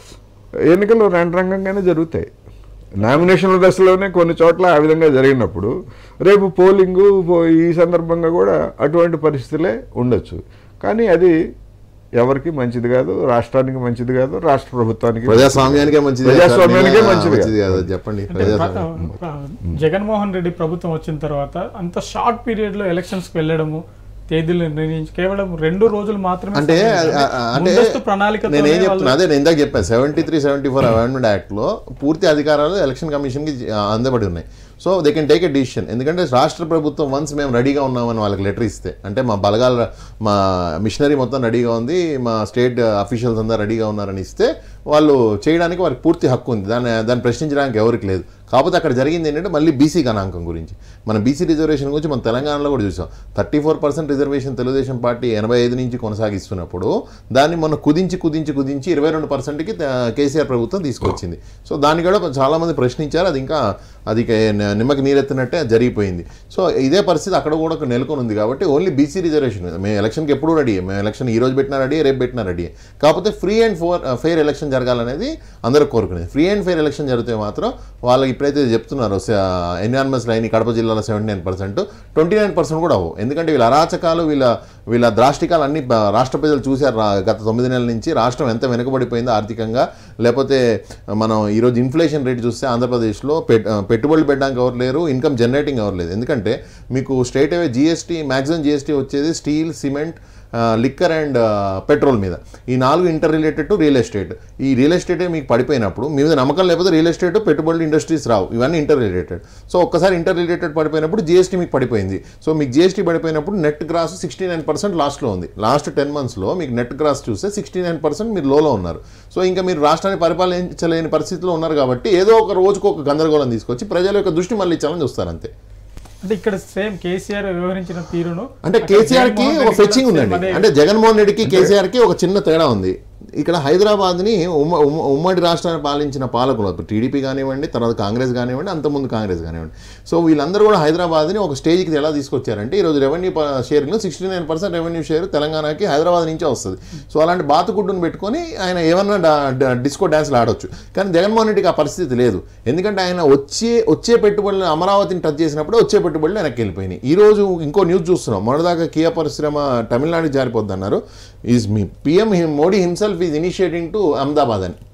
[SPEAKER 2] ఎన్నికలు రంగంగానే జరుగుతాయి నామినేషన్ల దశలోనే కొన్ని చోట్ల ఆ విధంగా జరిగినప్పుడు రేపు పోలింగు పో- ఈ సందర్భంగా కూడా అటువంటి పరిస్థితులే ఉండొచ్చు కానీ అది ఎవరికి మంచిది కాదు రాష్ట్రానికి మంచిది కాదు రాష్ట్ర ప్రభుత్వానికి
[SPEAKER 3] ప్రజాస్వామ్యానికే మంచిది
[SPEAKER 2] ప్రజాస్వామ్యానికే
[SPEAKER 3] సార్,
[SPEAKER 2] మంచిది
[SPEAKER 3] మంచిది
[SPEAKER 2] కాదు.
[SPEAKER 3] కాదు చెప్పండి
[SPEAKER 1] అంటే
[SPEAKER 3] ప్రజాస్వామ్యం
[SPEAKER 1] ప్ర- ప్ర- జగన్మోహన్ రెడ్డి ప్రభుత్వం వచ్చిన తర్వాత అంత షార్ట్ పీరియడ్ లో ఎలక్షన్స్ కి వెళ్ళడము తేదీలు నిర్ణయించి కేవలం రెండు రోజులు మాత్రమే
[SPEAKER 3] అంటే
[SPEAKER 1] సమయం
[SPEAKER 3] ఆ-
[SPEAKER 1] ఉంది.
[SPEAKER 3] ఆ- అంటే
[SPEAKER 1] ముందస్తు ప్రణాళికతోనే
[SPEAKER 3] నేను ఏం
[SPEAKER 1] వాళ్ళు-
[SPEAKER 3] చెప్తున్నా అదే నేను ఇందాక చెప్పాను seventy three seventy four amendment యాక్ట్లో పూర్తి అధికారాలు ఎలక్షన్ కమిషన్కి అందబడి ఉన్నాయి so they can take a decision ఎందుకంటే రాష్ట్ర ప్రభుత్వం వన్స్ మేము రెడీగా ఉన్నామని వాళ్ళకి లెటర్ ఇస్తే అంటే మా బలగాల మా మిషనరీ మొత్తం రెడీగా ఉంది మా స్టేట్ అఫీషియల్స్ అందరూ రెడీగా ఉన్నారని ఇస్తే వాళ్ళు చేయడానికి వారికి పూర్తి హక్కు ఉంది దాన్ని దాన్ని ప్రశ్నించడానికి ఎవరికి లేదు కాకపోతే అక్కడ జరిగింది ఏంటంటే మళ్ళీ బీసీ గణాంకం గురించి మనం బీసీ రిజర్వేషన్ గురించి మన తెలంగాణలో కూడా చూసాం thirty four percent reservation Telugu Desam party ఎనభై ఐదు నుంచి కొనసాగిస్తున్నప్పుడు దాన్ని మొన్న కుదించి కుదించి కుదించి ఇరవై రెండు పర్సెంట్కి కేసీఆర్ ప్రభుత్వం తీసుకొచ్చింది సో దాన్ని కూడా కొంచెం చాలామంది ప్రశ్నించారు అది ఇంకా అది కే- న- నిమ్మకి నీరెత్తినట్టే జరిగిపోయింది సో ఇదే పరిస్థితి అక్కడ కూడా ఒక నెలకొని ఉంది కాబట్టి ఓన్లీ బీసీ రిజర్వేషన్ మేము ఎలక్షన్కి ఎప్పుడు రెడీ మేము ఎలక్షన్ ఈ రోజు పెట్టినా రెడీ రేపు పెట్టినా రెడీ కాకపోతే free and four fair election జరగాలనేది అందరూ కోరుకునేది ఫ్రీ అండ్ ఫెయిర్ ఎలక్షన్ జరిగితే మాత్రం వాళ్ళకి ఇప్పుడైతే చెప్తున్నారు ఎన్విరాన్మెంట్స్ లైన్ కడప జిల్లాలో seventy nine percent twenty nine percent కూడా అవ్వవు ఎందుకంటే వీళ్ళ అరాచకాలు వీళ్ళ వీళ్ళ ద్రాష్టికాలు అన్ని బ- రాష్ట్ర ప్రజలు చూశారు రా- గత తొమ్మిది నెలల నుంచి రాష్ట్రం ఎంత వెనుకబడిపోయిందో ఆర్థికంగా లేకపోతే మనం ఈరోజు ఇన్ఫ్లేషన్ రేట్ చూస్తే ఆంధ్రప్రదేశ్లో పెట్ పెట్టుబడులు పెట్టడానికి ఎవరు లేరు ఇన్కమ్ జనరేటింగ్ ఎవరు లేదు ఎందుకంటే మీకు స్ట్రైట్ అవే జిఎస్టీ మ్యాక్సిమం జిఎస్టీ వచ్చేది steel cement liquor and petrol మీద ఈ నాలుగు inter related to real estate ఈ రియల్ ఎస్టేటే మీకు పడిపోయినప్పుడు మీ మీద నమ్మకం లేకపోతే రియల్ ఎస్టేట్ పెట్టుబడులు ఇండస్ట్రీస్ రావు ఇవన్నీ ఇంటర్ రిలేటెడ్ సో ఒక్కసారి ఇంటర్ రిలేటెడ్ పడిపోయినప్పుడు జిఎస్టీ మీకు పడిపోయింది సో మీకు జిఎస్టీ పడిపోయినప్పుడు net gross sixty nine percent లాస్ట్లో ఉంది లాస్ట్ టెన్ మంత్స్లో మీకు నెట్ గ్రాస్ చూస్తే సిక్స్టీ నైన్ పర్సెంట్ మీరు లోలో ఉన్నారు సో ఇంకా మీరు రాష్ట్రాన్ని పరిపాలించలేని పరిస్థితిలో ఉన్నారు కాబట్టి ఏదో ఒక రోజుకు ఒక గందరగోళం తీసుకొచ్చి ప్రజల యొక్క దృష్టి మళ్ళీ ఇచ్చాలని చూస్తారు అంతే
[SPEAKER 1] అంటే ఇక్కడ సేమ్ కేసీఆర్ వ్యవహరించిన తీరును
[SPEAKER 3] అంటే
[SPEAKER 1] అక్కడ
[SPEAKER 3] కేసీఆర్ కి
[SPEAKER 1] జగన్మోహన్
[SPEAKER 3] ఒక
[SPEAKER 1] రెడ్డి
[SPEAKER 3] ఫెచ్చింగ్
[SPEAKER 1] కూడా
[SPEAKER 3] ఉందండి
[SPEAKER 1] same అదే
[SPEAKER 3] అంటే జగన్మోహన్ రెడ్డికి కేసీఆర్ కి ఒక చిన్న తేడా ఉంది ఇక్కడ హైదరాబాద్ని ఉమ్మ ఉమ్మ- ఉమ్మడి రాష్ట్రాన్ని పాలించిన పాలకులు ఇప్పుడు టీడీపీ కానివ్వండి తర్వాత కాంగ్రెస్ కానివ్వండి అంతకుముందు కాంగ్రెస్ కానివ్వండి సో వీళ్ళందరూ కూడా హైదరాబాద్ని ఒక స్టేజ్కి ఎలా తీసుకొచ్చారంటే ఈరోజు రెవెన్యూ షేరింగ్లో sixty nine percent revenue share తెలంగాణకి హైదరాబాద్ నుంచే వస్తుంది సో అలాంటి బాతుకుడ్డును పెట్టుకొని ఆయన ఏమన్నా డా- డా- డిస్కో డ్యాన్స్లు ఆడొచ్చు కానీ జగన్మోహన్ రెడ్డికి ఆ పరిస్థితి లేదు ఎందుకంటే ఆయన వచ్చే వచ్చే పెట్టుబడులు అమరావతిని టచ్ చేసినప్పుడు వచ్చే పెట్టుబడులు వెనక్కి వెళ్ళిపోయినాయి ఈ రోజు ఇంకో న్యూస్ చూస్తున్నాం మొన్నదాకా కియా పరిశ్రమ తమిళనాడుకి జారిపోద్ది అన్నారు is me PM Modi himself is initiating to Ahmedabad అని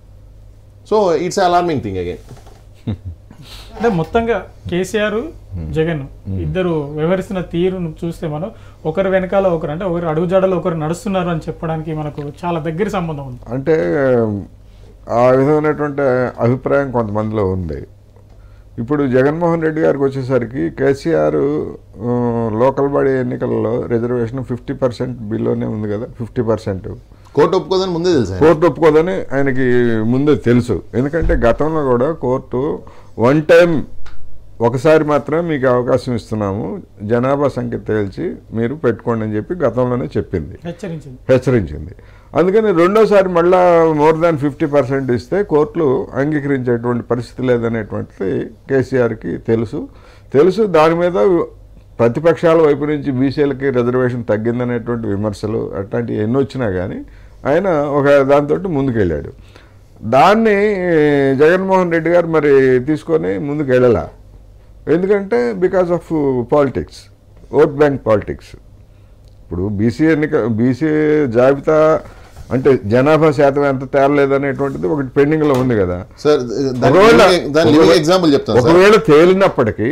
[SPEAKER 3] so it's alarming thing again
[SPEAKER 1] అంటే మొత్తంగా కేసీఆర్ జగన్ ఇద్దరు వ్యవహరిస్తున్న తీరును చూస్తే మనం ఒకరి వెనకాల ఒకరు అంటే ఒకరు అడుగుజాడలో ఒకరు నడుస్తున్నారు అని చెప్పడానికి మనకు చాలా దగ్గర సంబంధం ఉంది
[SPEAKER 2] అంటే ఆ విధమైనటువంటి అభిప్రాయం కొంతమందిలో ఉంది ఇప్పుడు జగన్మోహన్ రెడ్డి గారికి వచ్చేసరికి కేసీఆర్ ఆ, లోకల్ బాడీ ఎన్నికల్లో రిజర్వేషన్ ఫిఫ్టీ పర్సెంట్ బిల్లోనే ఉంది కదా ఫిఫ్టీ పర్సెంట్
[SPEAKER 3] కోర్టు ఒప్పుకోదని ముందే తెలుసు ఆయన.
[SPEAKER 2] కోర్టు ఒప్పుకోదని ఆయనకి ముందే తెలుసు ఎందుకంటే గతంలో కూడా కోర్టు వన్ టైం ఒకసారి మాత్రమే మీకు అవకాశం ఇస్తున్నాము జనాభా సంఖ్య తేల్చి మీరు పెట్టుకోండి అని చెప్పి గతంలోనే చెప్పింది
[SPEAKER 1] హెచ్చరించింది
[SPEAKER 2] హెచ్చరించింది అందుకని రెండోసారి మళ్ళా మోర్ దాన్ ఫిఫ్టీ పర్సెంట్ ఇస్తే కోర్టులు అంగీకరించేటువంటి పరిస్థితి లేదనేటువంటిది కేసీఆర్కి తెలుసు తెలుసు దాని మీద ప్రతిపక్షాల వైపు నుంచి బీసీలకి రిజర్వేషన్ తగ్గిందనేటువంటి విమర్శలు అట్లాంటివి ఎన్ని వచ్చినా కానీ ఆయన ఒక దాంతో ముందుకెళ్ళాడు దాన్ని జగన్మోహన్ రెడ్డి గారు మరి తీసుకొని ముందుకు వెళ్ళాల ఎందుకంటే because of politics vote bank politics ఇప్పుడు బీసీ ఎన్నిక బీసీ జాబితా అంటే జనాభా శాతం ఎంత తేలలేదనేటువంటిది ఒకటి పెండింగ్లో ఉంది కదా
[SPEAKER 3] సార్ దాని
[SPEAKER 2] ఒకవేళ-
[SPEAKER 3] living- దాని లివింగ్ ఎగ్జాంపుల్ చెప్తాను సార్
[SPEAKER 2] ఒకవేళ తేలినప్పటికీ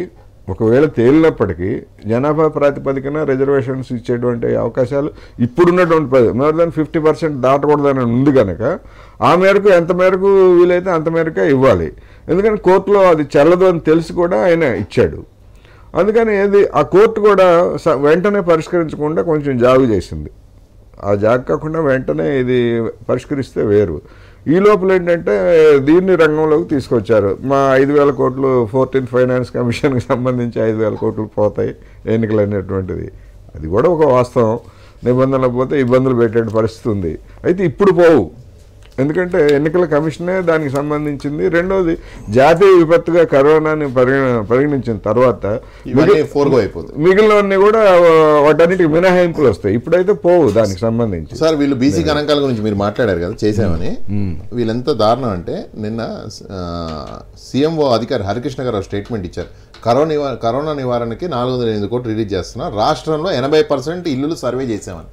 [SPEAKER 2] ఒకవేళ తేలినప్పటికీ జనాభా ప్రాతిపదికన రిజర్వేషన్స్ ఇచ్చేటువంటి అవకాశాలు ఇప్పుడున్నటువంటి పది మోర్ దాన్ ఫిఫ్టీ పర్సెంట్ దాటకూడదని ఉంది కనుక ఆ మేరకు ఎంత మేరకు వీలైతే అంత మేరకే ఇవ్వాలి ఎందుకంటే కోర్టులో అది చెల్లదు అని తెలిసి కూడా ఆయన ఇచ్చాడు అందుకని ఏది ఆ కోర్టు కూడా స- వెంటనే పరిష్కరించకుండా కొంచెం జాగు చేసింది ఆ జాగ్ కాకుండా వెంటనే ఇది పరిష్కరిస్తే వేరు ఈ లోపల ఏంటంటే దీన్ని రంగంలోకి తీసుకొచ్చారు మా ఐదు వేల కోట్లు ఫోర్టీన్ ఫైనాన్స్ కమిషన్కి సంబంధించి ఐదు వేల కోట్లు పోతాయి ఎన్నికలు అనేటువంటిది అది కూడా ఒక వాస్తవం నిబంధనలు పోతే ఇబ్బందులు పెట్టే పరిస్థితి ఉంది అయితే ఇప్పుడు పోవు ఎందుకంటే ఎన్నికల కమిషనే దానికి సంబంధించింది రెండోది జాతీయ విపత్తుగా కరోనాని పరిగణ పరిగణించిన తర్వాత
[SPEAKER 3] ఇవన్నీ ఫోర్గో అయిపోతుంది
[SPEAKER 2] మిగిలినవన్నీ కూడా ఆ, వాటన్నిటికి మినహాయింపులు వస్తాయి ఇప్పుడైతే పోవు దానికి సంబంధించి
[SPEAKER 3] సార్ వీళ్ళు బీసీ గణాంకాల గురించి మీరు మాట్లాడారు కదా చేసామని వీళ్ళెంత దారుణం అంటే నిన్న సీఎంఓ అధికారి హరికృష్ణ గారు స్టేట్మెంట్ ఇచ్చారు కరోనా నివా కరోనా నివారణకి నాలుగు వందల ఎనిమిది కోట్లు రిలీజ్ చేస్తున్నారు రాష్ట్రంలో ఎనభై పర్సెంట్ ఇల్లులు సర్వే చేసామని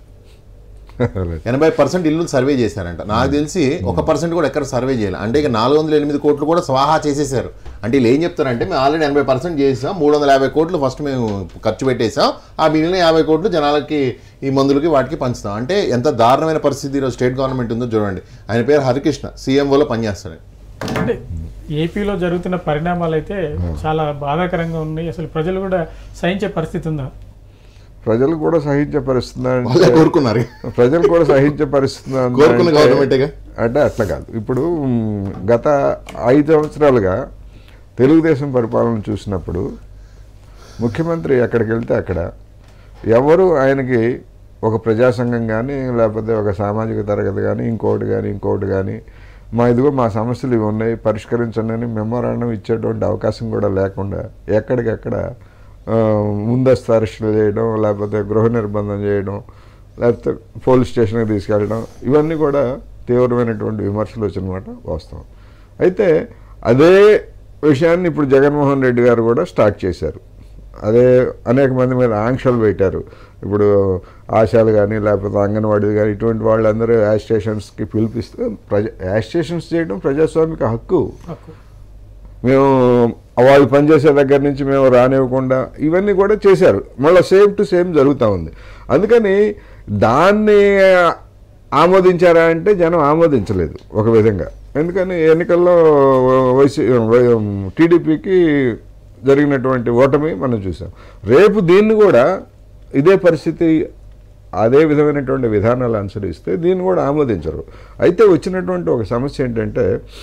[SPEAKER 3] ఎనభై పర్సెంట్ ఇల్లు సర్వే చేశారంట నాకు తెలిసి ఒక పర్సెంట్ కూడా ఎక్కడ సర్వే చేయాలి అంటే ఇక నాలుగు వందల ఎనిమిది కోట్లు కూడా స్వాహా చేసేసారు అంటే వీళ్ళు ఏం చెప్తారంటే మేము ఆల్రెడీ ఎనభై పర్సెంట్ చేసాం మూడు వందల యాభై కోట్లు ఫస్ట్ మేము ఖర్చు పెట్టేసాం ఆ మిగిలిన యాభై కోట్లు జనాలకి ఈ మందులకి వాటికి పంచుతాం అంటే ఎంత దారుణమైన పరిస్థితి ఈరోజు స్టేట్ గవర్నమెంట్ ఉందో చూడండి ఆయన పేరు హరికృష్ణ సీఎంఓలో పనిచేస్తాడు
[SPEAKER 1] అంటే ఏపీలో జరుగుతున్న పరిణామాలు అయితే చాలా బాధాకరంగా ఉన్నాయి అసలు ప్రజలు కూడా సహించే పరిస్థితి ఉందా
[SPEAKER 2] ప్రజలు కూడా సహించే పరిస్థితి
[SPEAKER 3] వాళ్ళే కోరుకున్నారు
[SPEAKER 2] ప్రజలు కూడా సహించే పరిస్థితి ఉందా
[SPEAKER 3] కోరుకున్న
[SPEAKER 2] అంటే-
[SPEAKER 3] గవర్నమెంటేగా.
[SPEAKER 2] అంటే అట్లా కాదు ఇప్పుడు మ్, గత ఐదు సంవత్సరాలుగా తెలుగుదేశం పరిపాలన చూసినప్పుడు ముఖ్యమంత్రి ఎక్కడికి వెళ్తే అక్కడ ఎవరు ఆయనకి ఒక ప్రజా సంఘం కానీ లేకపోతే ఒక సామాజిక తరగతి కానీ ఇంకోటి కానీ ఇంకోటి కానీ మా ఇదిగో మా సమస్యలు ఇవి ఉన్నాయి పరిష్కరించండి అని మెమోరాండం ఇచ్చేటువంటి అవకాశం కూడా లేకుండా ఎక్కడికెక్కడ ఆ, ముందస్తు అరెస్టులు చేయడం లేకపోతే గృహ నిర్బంధం చేయడం లేకపోతే పోలీస్ స్టేషన్కి తీసుకెళ్ళడం ఇవన్నీ కూడా తీవ్రమైనటువంటి విమర్శలు వచ్చినమాట వాస్తవం అయితే అదే విషయాన్ని ఇప్పుడు జగన్మోహన్ రెడ్డి గారు కూడా స్టార్ట్ చేశారు అదే అనేక మంది మీద ఆంక్షలు పెట్టారు ఇప్పుడు ఆశాలు కానీ లేకపోతే అంగన్వాడీ కానీ ఇటువంటి వాళ్ళందరూ యాజ్ స్టేషన్స్కి పిలిపిస్తే ప్రజ యాజ్ స్టేషన్స్ చేయడం ప్రజాస్వామిక హక్కు
[SPEAKER 1] హక్కు
[SPEAKER 2] మేము వాళ్ళు పనిచేసే దగ్గర నుంచి మేము రానివ్వకుండా ఇవన్నీ కూడా చేశారు మళ్ళీ సేమ్ టు సేమ్ జరుగుతూ ఉంది అందుకని దాన్ని ఆమోదించారా అంటే జనం ఆమోదించలేదు ఒక విధంగా ఎందుకని ఎన్నికల్లో వైసీ టీడీపీకి జరిగినటువంటి ఓటమి మనం చూసాం రేపు దీన్ని కూడా ఇదే పరిస్థితి అదే విధమైనటువంటి విధానాలు అనుసరిస్తే దీన్ని కూడా ఆమోదించరు అయితే వచ్చినటువంటి ఒక సమస్య ఏంటంటే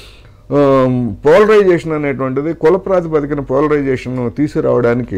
[SPEAKER 2] పోలరైజేషన్ అనేటువంటిది కుల ప్రాతిపదికన పోలరైజేషన్ తీసుకురావడానికి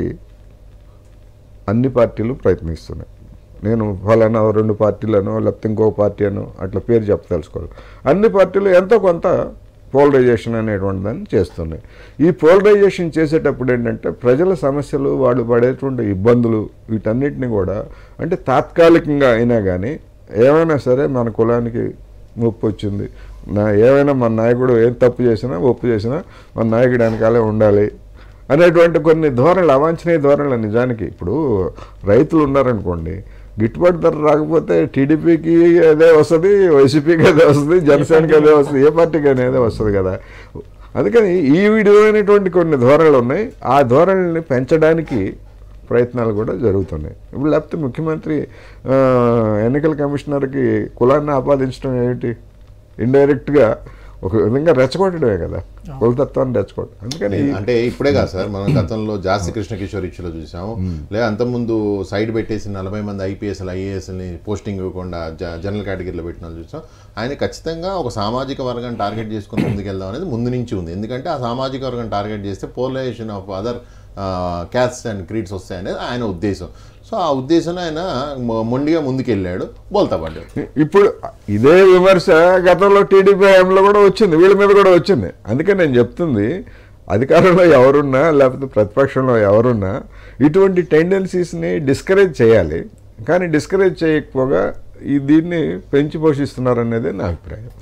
[SPEAKER 2] అన్ని పార్టీలు ప్రయత్నిస్తున్నాయి నేను ఫలానా రెండు పార్టీలను లేకపోతే ఇంకో పార్టీ అను అట్లా పేరు చెప్పదలుచుకోవాలి అన్ని పార్టీలు ఎంతో కొంత పోలరైజేషన్ అనేటువంటి దాన్ని చేస్తున్నాయి ఈ పోలరైజేషన్ చేసేటప్పుడు ఏంటంటే ప్రజల సమస్యలు వాళ్ళు పడేటువంటి ఇబ్బందులు వీటన్నిటిని కూడా అంటే తాత్కాలికంగా అయినా కానీ ఏమైనా సరే మన కులానికి ముప్పు వచ్చింది నా ఏమైనా మన నాయకుడు ఏం తప్పు చేసినా ఒప్పు చేసినా మన నాయకుడు వెనకాలే ఉండాలి అనేటువంటి కొన్ని ధోరణులు అవాంఛనీయ ధోరణులు నిజానికి ఇప్పుడు రైతులు ఉన్నారనుకోండి గిట్టుబాటు ధర రాకపోతే టీడీపీకి అదే వస్తుంది వైసీపీకి అదే వస్తుంది జనసేనకి అదే వస్తుంది ఏ పార్టీకి అని అదే వస్తుంది కదా అందుకని ఈ విధమైనటువంటి కొన్ని ధోరణులు ఉన్నాయి ఆ ధోరణుల్ని పెంచడానికి ప్రయత్నాలు కూడా జరుగుతున్నాయి ఇప్పుడు లేకపోతే ముఖ్యమంత్రి ఆ, ఎన్నికల కమిషనర్కి కులాన్ని ఆపాదించడం ఏమిటి ఇండైరెక్ట్గా ఒక విధంగా రెచ్చగొట్టడమే కదా కులతత్వాన్ని రెచ్చగొట్టడం అందుకని
[SPEAKER 3] అంటే ఇప్పుడే కాదు సార్ మనం గతంలో జాస్తి కృష్ణ కిషోర్ ఇష్యూలో చూసాం లేదా అంతకుముందు సైడ్ పెట్టేసి నలభై మంది ఐపీఎస్ఎల్ ఐఏఎస్ని పోస్టింగ్ ఇవ్వకుండా జ- జనరల్ కేటగిరీలో పెట్టిన వాళ్ళు చూసాం ఆయన ఖచ్చితంగా ఒక సామాజిక వర్గాన్ని టార్గెట్ చేసుకుని ముందుకెళ్దాం అనేది ముందు నుంచి ఉంది ఎందుకంటే ఆ సామాజిక వర్గాన్ని టార్గెట్ చేస్తే polarisation of other caste and creeds వస్తాయనేది ఆయన ఉద్దేశం సో ఆ ఉద్దేశంలో ఆయన మొ- మొండిగా ముందుకెళ్ళాడు బోల్తా పడ్డాడు
[SPEAKER 2] ఇప్పుడు ఇదే విమర్శ గతంలో టీడీపీ హయాంలో కూడా వచ్చింది వీళ్ళ మీద కూడా వచ్చింది అందుకే నేను చెప్తుంది అధికారంలో ఎవరున్నా లేకపోతే ప్రతిపక్షంలో ఎవరున్నా ఇటువంటి టెండెన్సీస్ని డిస్కరేజ్ చేయాలి కానీ డిస్కరేజ్ చేయకపోగా ఈ దీన్ని పెంచి పోషిస్తున్నారనేదే నా అభిప్రాయం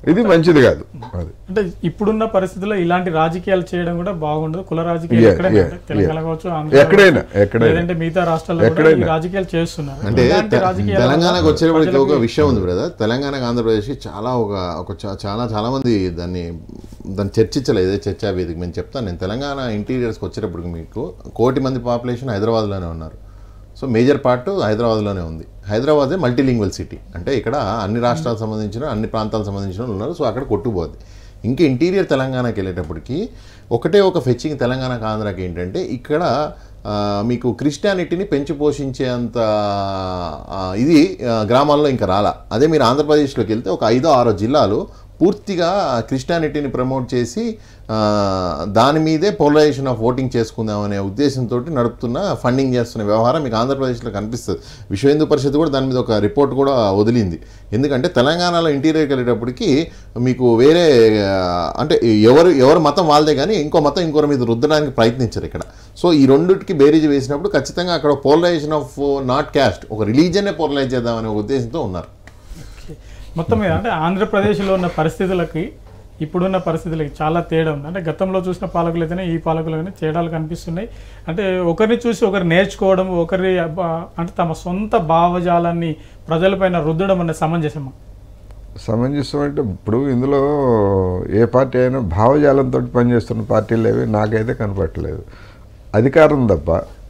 [SPEAKER 2] ఇది మంచిది కాదు అది
[SPEAKER 1] అంటే ఇప్పుడున్న పరిస్థితుల్లో ఇలాంటి రాజకీయాలు చేయడం కూడా బాగుండదు కుల రాజకీయాలు
[SPEAKER 2] Yeah,
[SPEAKER 1] ఎక్కడైనా
[SPEAKER 2] yeah,
[SPEAKER 1] అంటే తెలంగాణ
[SPEAKER 2] yeah.
[SPEAKER 1] కావచ్చు ఆంధ్ర
[SPEAKER 2] ఎక్కడైనా,
[SPEAKER 1] కావచ్చు,
[SPEAKER 2] ఎక్కడైనా.
[SPEAKER 1] లేదంటే మిగతా రాష్ట్రాల్లో కూడా ఈ
[SPEAKER 2] ఎక్కడైనా.
[SPEAKER 1] రాజకీయాలు చేస్తున్నారు
[SPEAKER 3] అంటే
[SPEAKER 1] ఇలాంటి
[SPEAKER 3] తె-
[SPEAKER 1] రాజకీయాల వల్ల
[SPEAKER 3] తెలంగాణకు వచ్చేటప్పటికి ఒక
[SPEAKER 1] ప్రజలకి-
[SPEAKER 3] విషయం ఉంది బ్రదర్ తెలంగాణకు ఆంధ్రప్రదేశ్కి చాలా ఒక ఒక చా- చాలా చాలా మంది దాన్ని దాన్ని చర్చించలేదు చర్చా వేదిక నేను చెప్తాను నేను తెలంగాణ ఇంటీరియర్స్కి వచ్చేటప్పటికి మీకు కోటి మంది పాపులేషన్ హైదరాబాద్లోనే ఉన్నారు సో మేజర్ పార్ట్ హైదరాబాద్లోనే ఉంది హైదరాబాదే మల్టీలింగ్వల్ సిటీ అంటే ఇక్కడ అన్ని రాష్ట్రాలకు సంబంధించిన అన్ని ప్రాంతాలకు సంబంధించిన వాళ్ళు ఉన్నారు సో అక్కడ కొట్టుకుపోద్ది ఇంకా ఇంటీరియర్ తెలంగాణకి వెళ్ళేటప్పటికి ఒకటే ఒక ఫెచ్చింగ్ తెలంగాణకు ఆంధ్రాకి ఏంటంటే ఇక్కడ ఆ, మీకు క్రిస్టియానిటీని పెంచి పోషించేంత ఆ, ఇది ఆ, గ్రామాల్లో ఇంకా రాలా అదే మీరు ఆంధ్రప్రదేశ్లోకి వెళ్తే ఒక ఐదో ఆరో జిల్లాలు పూర్తిగా క్రిస్టియానిటీని ప్రమోట్ చేసి ఆ, దాని మీదే పోలరైజేషన్ ఆఫ్ ఓటింగ్ చేసుకుందాం అనే ఉద్దేశంతో నడుపుతున్న ఫండింగ్ చేస్తున్న వ్యవహారం మీకు ఆంధ్రప్రదేశ్లో కనిపిస్తుంది విశ్వ హిందూ పరిషత్ కూడా దాని మీద ఒక రిపోర్ట్ కూడా వదిలింది ఎందుకంటే తెలంగాణలో ఇంటీరియర్కి వెళ్ళేటప్పటికి మీకు వేరే ఆ, అంటే ఎవరు ఎవరు మతం వాళ్ళదే కానీ ఇంకో మతం ఇంకోరి మీద రుద్దడానికి ప్రయత్నించరు ఇక్కడ సో ఈ రెండుకి బేరీజ్ వేసినప్పుడు ఖచ్చితంగా అక్కడ పోలరైజేషన్ ఆఫ్ నాట్ క్యాస్ట్ ఒక రిలీజనే పోలరైజ్ చేద్దామనే ఉద్దేశంతో ఉన్నారు
[SPEAKER 1] మొత్తం మీద అంటే ఆంధ్రప్రదేశ్లో ఉన్న పరిస్థితులకి ఇప్పుడున్న పరిస్థితులకి చాలా తేడా ఉంది అంటే గతంలో చూసిన పాలకులు అయితేనే ఈ పాలకులు అయితేనే తేడాలు కనిపిస్తున్నాయి అంటే ఒకరిని చూసి ఒకరు నేర్చుకోవడం ఒకరి అబ్బా, అంటే తమ సొంత భావజాలాన్ని ప్రజలపైన రుద్దడం అనే సమంజసమా
[SPEAKER 2] సమంజసం అంటే ఇప్పుడు ఇందులో ఏ పార్టీ అయినా భావజాలంతో పనిచేస్తున్న పార్టీలు ఏవి నాకైతే కనపట్టలేదు అధికారం తప్ప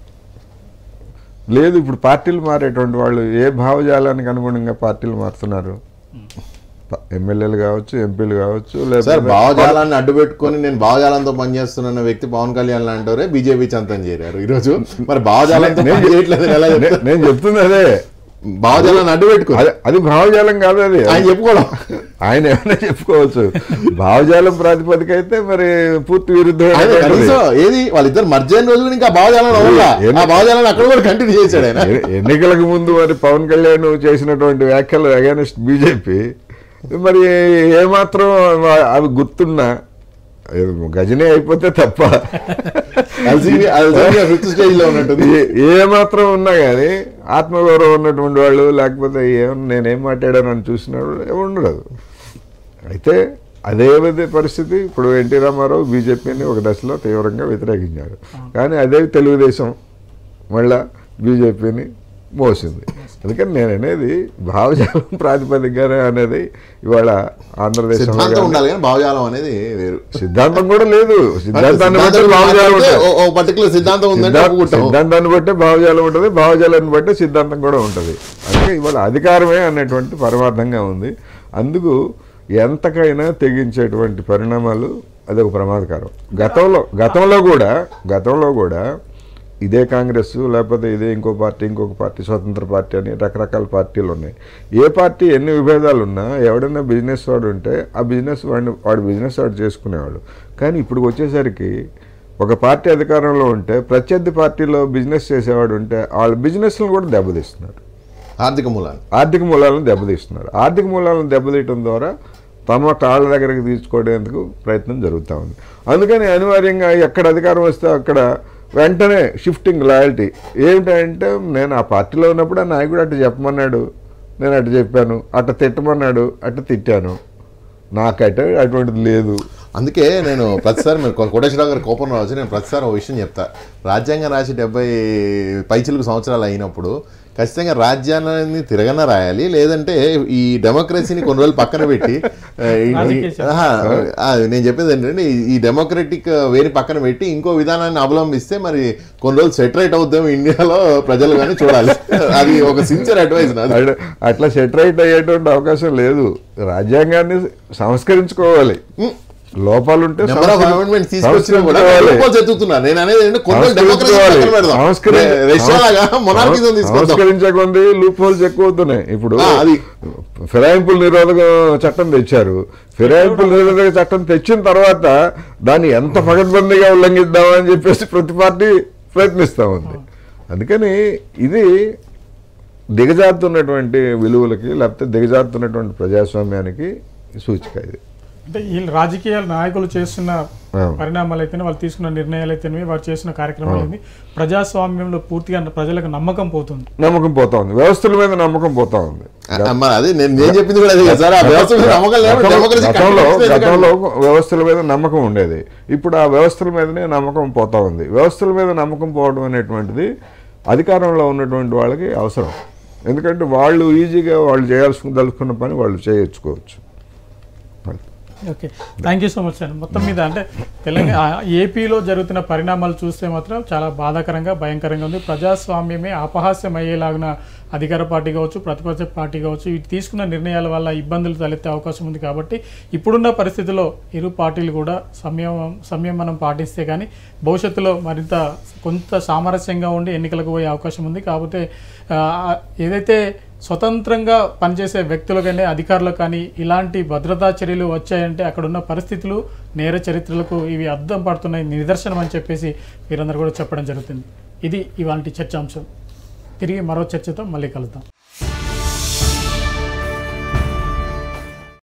[SPEAKER 2] లేదు ఇప్పుడు పార్టీలు మారేటువంటి వాళ్ళు ఏ భావజాలానికి అనుగుణంగా పార్టీలు మారుతున్నారు ప- ఎమ్మెల్యేలు కావచ్చు ఎంపీలు కావచ్చు
[SPEAKER 3] సార్
[SPEAKER 2] లేకపోతే
[SPEAKER 3] భావజాలాన్ని అడ్డు పెట్టుకొని నేను భావజాలంతో పనిచేస్తున్న వ్యక్తి పవన్ కళ్యాణ్ లాంటి బీజేపీ చంతం చేరారు ఈరోజు మరి భావజాలంతో
[SPEAKER 2] నేను-
[SPEAKER 3] పని చేయట్లేదని ఎలా
[SPEAKER 2] నే-
[SPEAKER 3] చెప్తారు?
[SPEAKER 2] నేను చెప్తుంది అదే
[SPEAKER 3] భావజాలాన్ని అడ్డు పెట్టుకుని
[SPEAKER 2] అది అది భావజాలం కాదు అది
[SPEAKER 3] ఆయన చెప్పుకోవడం
[SPEAKER 2] ఆయన ఏమైనా చెప్పుకోవచ్చు భావజాలం ప్రాతిపదిక అయితే మరి పూర్తి
[SPEAKER 3] ఆయన
[SPEAKER 2] విరుద్ధమైన
[SPEAKER 3] కనీసం ఏది వాళ్ళిద్దరు మర్జ్ అయిన రోజులు ఇంకా భావజాలం అవ్వాలా
[SPEAKER 2] ఎన్ని-
[SPEAKER 3] ఆ భావజాలను అక్కడ కూడా కంటిన్యూ చేశాడు ఆయన
[SPEAKER 2] ఎ- ఎన్నికలకు ముందు మరి పవన్ కళ్యాణ్ చేసినటువంటి వ్యాఖ్యలు అగేనిస్ట్ బీజేపీ మరి ఏమాత్రం వా- అవి గుర్తున్నా ఏ- గజనీ అయిపోతే తప్ప
[SPEAKER 3] ఎల్సీబీ ఫిఫ్త్ స్టేజ్ లో ఉన్నట్టుంది
[SPEAKER 2] ఏ- ఏ మాత్రం ఉన్నా కానీ ఆత్మగౌరవం ఉన్నటువంటి వాళ్ళు లేకపోతే ఏమన్నా నేనేం మాట్లాడానని చూసిన వాళ్ళు ఎవరు ఉండరు అయితే అదే విధ పరిస్థితి ఇప్పుడు ఎన్టీ రామారావు బీజేపీని ఒక దశలో తీవ్రంగా వ్యతిరేకించారు కానీ అదే తెలుగుదేశం మళ్ళా బీజేపీని మోసింది అందుకని నేను అనేది భావజాలం ప్రాతిపదికగానే అనేది ఇవాళ ఆంధ్రదేశంలో
[SPEAKER 3] సిద్ధాంతం
[SPEAKER 2] కానీ
[SPEAKER 3] ఉండాలి కానీ భావజాలం అనేది వేరు
[SPEAKER 2] సిద్ధాంతం కూడా లేదు సిద్ధాంతాన్ని బట్టి
[SPEAKER 3] సిద్ధాంతం
[SPEAKER 2] భావజాలం
[SPEAKER 3] మాట్లాడితే
[SPEAKER 2] ఉంటుంది.
[SPEAKER 3] ఓ- ఓ పర్టికులర్ సిద్ధాంతం ఉందంటే
[SPEAKER 2] సిద్ధాంత-
[SPEAKER 3] ఒప్పుకుంటాం
[SPEAKER 2] సిద్ధాంతాన్ని బట్టే భావజాలం ఉంటుంది భావజాలాన్ని బట్టే సిద్ధాంతం కూడా ఉంటుంది అందుకే ఇవాళ అధికారమే అనేటువంటి పరమార్థంగా ఉంది అందుకు ఎంతకైనా తెగించేటువంటి పరిణామాలు అదొక ప్రమాదకరం గతంలో గతంలో కూడా గతంలో కూడా ఇదే కాంగ్రెస్ లేకపోతే ఇదే ఇంకో పార్టీ ఇంకొక పార్టీ స్వతంత్ర పార్టీ అని రకరకాల పార్టీలు ఉన్నాయి ఏ పార్టీ ఎన్ని విభేదాలు ఉన్నా ఎవడైనా బిజినెస్ వాడు ఉంటే ఆ బిజినెస్ వాడిని వాడు బిజినెస్ వాడు చేసుకునేవాడు కానీ ఇప్పుడు వచ్చేసరికి ఒక పార్టీ అధికారంలో ఉంటే ప్రత్యర్థి పార్టీలో బిజినెస్ చేసేవాడు ఉంటే వాళ్ళ బిజినెస్లను కూడా దెబ్బతీస్తున్నారు
[SPEAKER 3] ఆర్థిక మూలాన్ని
[SPEAKER 2] ఆర్థిక మూలాలను దెబ్బతీస్తున్నారు ఆర్థిక మూలాలను దెబ్బతీయటం ద్వారా తమ కాళ్ళ దగ్గరికి తీసుకోవడానికి ప్రయత్నం జరుగుతూ ఉంది అందుకని అనివార్యంగా ఎక్కడ అధికారం వస్తే అక్కడ వెంటనే షిఫ్టింగ్ లాయల్టీ ఏమిటంటే నేను ఆ పార్టీలో ఉన్నప్పుడు ఆ నాయకుడు అటు చెప్పమన్నాడు నేను అటు చెప్పాను అటు తిట్టమన్నాడు అటు తిట్టాను నాకైతే అటువంటిది లేదు
[SPEAKER 3] అందుకే నేను ప్రతిసారి మీరు కో- కోటేశ్వరరావు గారి కోపం రావచ్చు నేను ప్రతిసారి ఒక విషయం చెప్తా రాజ్యాంగం రాసి డెబ్బై పైచిలకు సంవత్సరాలు అయినప్పుడు ఖచ్చితంగా రాజ్యాంగాన్ని తిరగన రాయాలి లేదంటే ఈ డెమోక్రసీని కొన్ని రోజులు పక్కన పెట్టి ఆ, ఈ-
[SPEAKER 1] రాజకీయ
[SPEAKER 3] ఆహా, ఆ, నేను చెప్పేది ఏంటంటే ఈ- ఈ డెమోక్రటిక్ వేని పక్కన పెట్టి ఇంకో విధానాన్ని అవలంబిస్తే మరి కొన్ని రోజులు సెటరేట్ అవుతాం ఇండియాలో ప్రజలు కానీ చూడాలి అది ఒక సిన్సియర్ అడ్వైస్ నాది
[SPEAKER 2] అట్లా- అట్లా సెటరైట్ అయ్యేటువంటి అవకాశం లేదు రాజ్యాంగాన్ని సంస్కరించుకోవాలి లోపాలు ఉంటే
[SPEAKER 3] నెంబర్ ఆఫ్ అమెండ్మెంట్స్ తీసుకొచ్చినా కూడా
[SPEAKER 2] సంస్కరించుకోవాలి.
[SPEAKER 3] లోపాలు చెప్తున్నాను నేను అనేది ఏంటంటే కొన్ని రోజులు డెమోక్రసీ
[SPEAKER 2] సంస్కరించుకోవాలి.
[SPEAKER 3] పక్కన పెడదాం.
[SPEAKER 2] సంస్కరి-
[SPEAKER 3] రష్యాలాగా మొనార్కిజం తీసుకొద్దాం
[SPEAKER 2] సంస్కరించే కొంది లూప్ హోల్స్ ఎక్కువ అవుతున్నాయి ఇప్పుడు
[SPEAKER 3] ఆ, అది.
[SPEAKER 2] ఫిరాయింపుల నిరోధక చట్టం తెచ్చారు ఫిరాయింపుల నిరోధక చట్టం తెచ్చిన తర్వాత దాన్ని ఎంత పకడ్బందీగా ఉల్లంఘిద్దామా అని చెప్పేసి ప్రతి పార్టీ ప్రయత్నిస్తూ ఉంది అందుకని ఇది దిగజారుతున్నటువంటి విలువలకి లేకపోతే దిగజారుతున్నటువంటి ప్రజాస్వామ్యానికి సూచిక ఇది
[SPEAKER 1] అంటే ఈ రాజకీయ నాయకులు చేస్తున్న
[SPEAKER 2] అవును.
[SPEAKER 1] పరిణామాలు అయితేనే వాళ్ళు తీసుకున్న నిర్ణయాలు అయితేనే వారు చేస్తున్న కార్యక్రమాలు ఏంది ప్రజాస్వామ్యంలో పూర్తిగా ప్రజలకు నమ్మకం పోతుంది
[SPEAKER 2] నమ్మకం పోతా ఉంది వ్యవస్థల మీద నమ్మకం పోతా ఉంది
[SPEAKER 3] అమ్మా అదే నేను నేను చెప్పింది కూడా అదే కదా సార్ ఆ వ్యవస్థ మీద నమ్మకం లేకుండా
[SPEAKER 2] గతంలో-
[SPEAKER 3] democracy
[SPEAKER 2] గతంలో
[SPEAKER 3] continuous ఎందుకంటే-
[SPEAKER 2] గతంలో వ్యవస్థల మీద నమ్మకం ఉండేది ఇప్పుడు ఆ వ్యవస్థల మీదనే నమ్మకం పోతా ఉంది వ్యవస్థల మీద నమ్మకం పోవడం అనేటువంటిది అధికారంలో ఉన్నటువంటి వాళ్ళకి అవసరం ఎందుకంటే వాళ్ళు ఈజీగా వాళ్ళు చేయాల్సిన దలుచుకున్న పని వాళ్ళు చేయొచ్చుకోవచ్చు
[SPEAKER 1] okay thank you so much అండి మొత్తం మీద అంటే తెలంగాణ ఏపీలో జరుగుతున్న పరిణామాలు చూస్తే మాత్రం చాలా బాధాకరంగా భయంకరంగా ఉంది ప్రజాస్వామ్యమే అపహాస్యం అయ్యేలాగిన అధికార పార్టీ కావచ్చు ప్రతిపక్ష పార్టీ కావచ్చు ఇవి తీసుకున్న నిర్ణయాల వల్ల ఇబ్బందులు తలెత్తే అవకాశం ఉంది కాబట్టి ఇప్పుడున్న పరిస్థితిలో ఇరు పార్టీలు కూడా సంయమం సంయమనం పాటిస్తే కానీ భవిష్యత్తులో మరింత కొంత సామరస్యంగా ఉండి ఎన్నికలకు పోయే అవకాశం ఉంది కాకపోతే ఆ, ఏదైతే స్వతంత్రంగా పనిచేసే వ్యక్తులు కానీ అధికారులు కానీ ఇలాంటి భద్రతా చర్యలు వచ్చాయంటే అక్కడున్న పరిస్థితులు నేర చరిత్రలకు ఇవి అర్థం పడుతున్నాయి నిదర్శనం అని చెప్పేసి వీరందరూ కూడా చెప్పడం జరుగుతుంది ఇది ఇవాళ చర్చాంశం తిరిగి మరో చర్చతో మళ్ళీ కలుద్దాం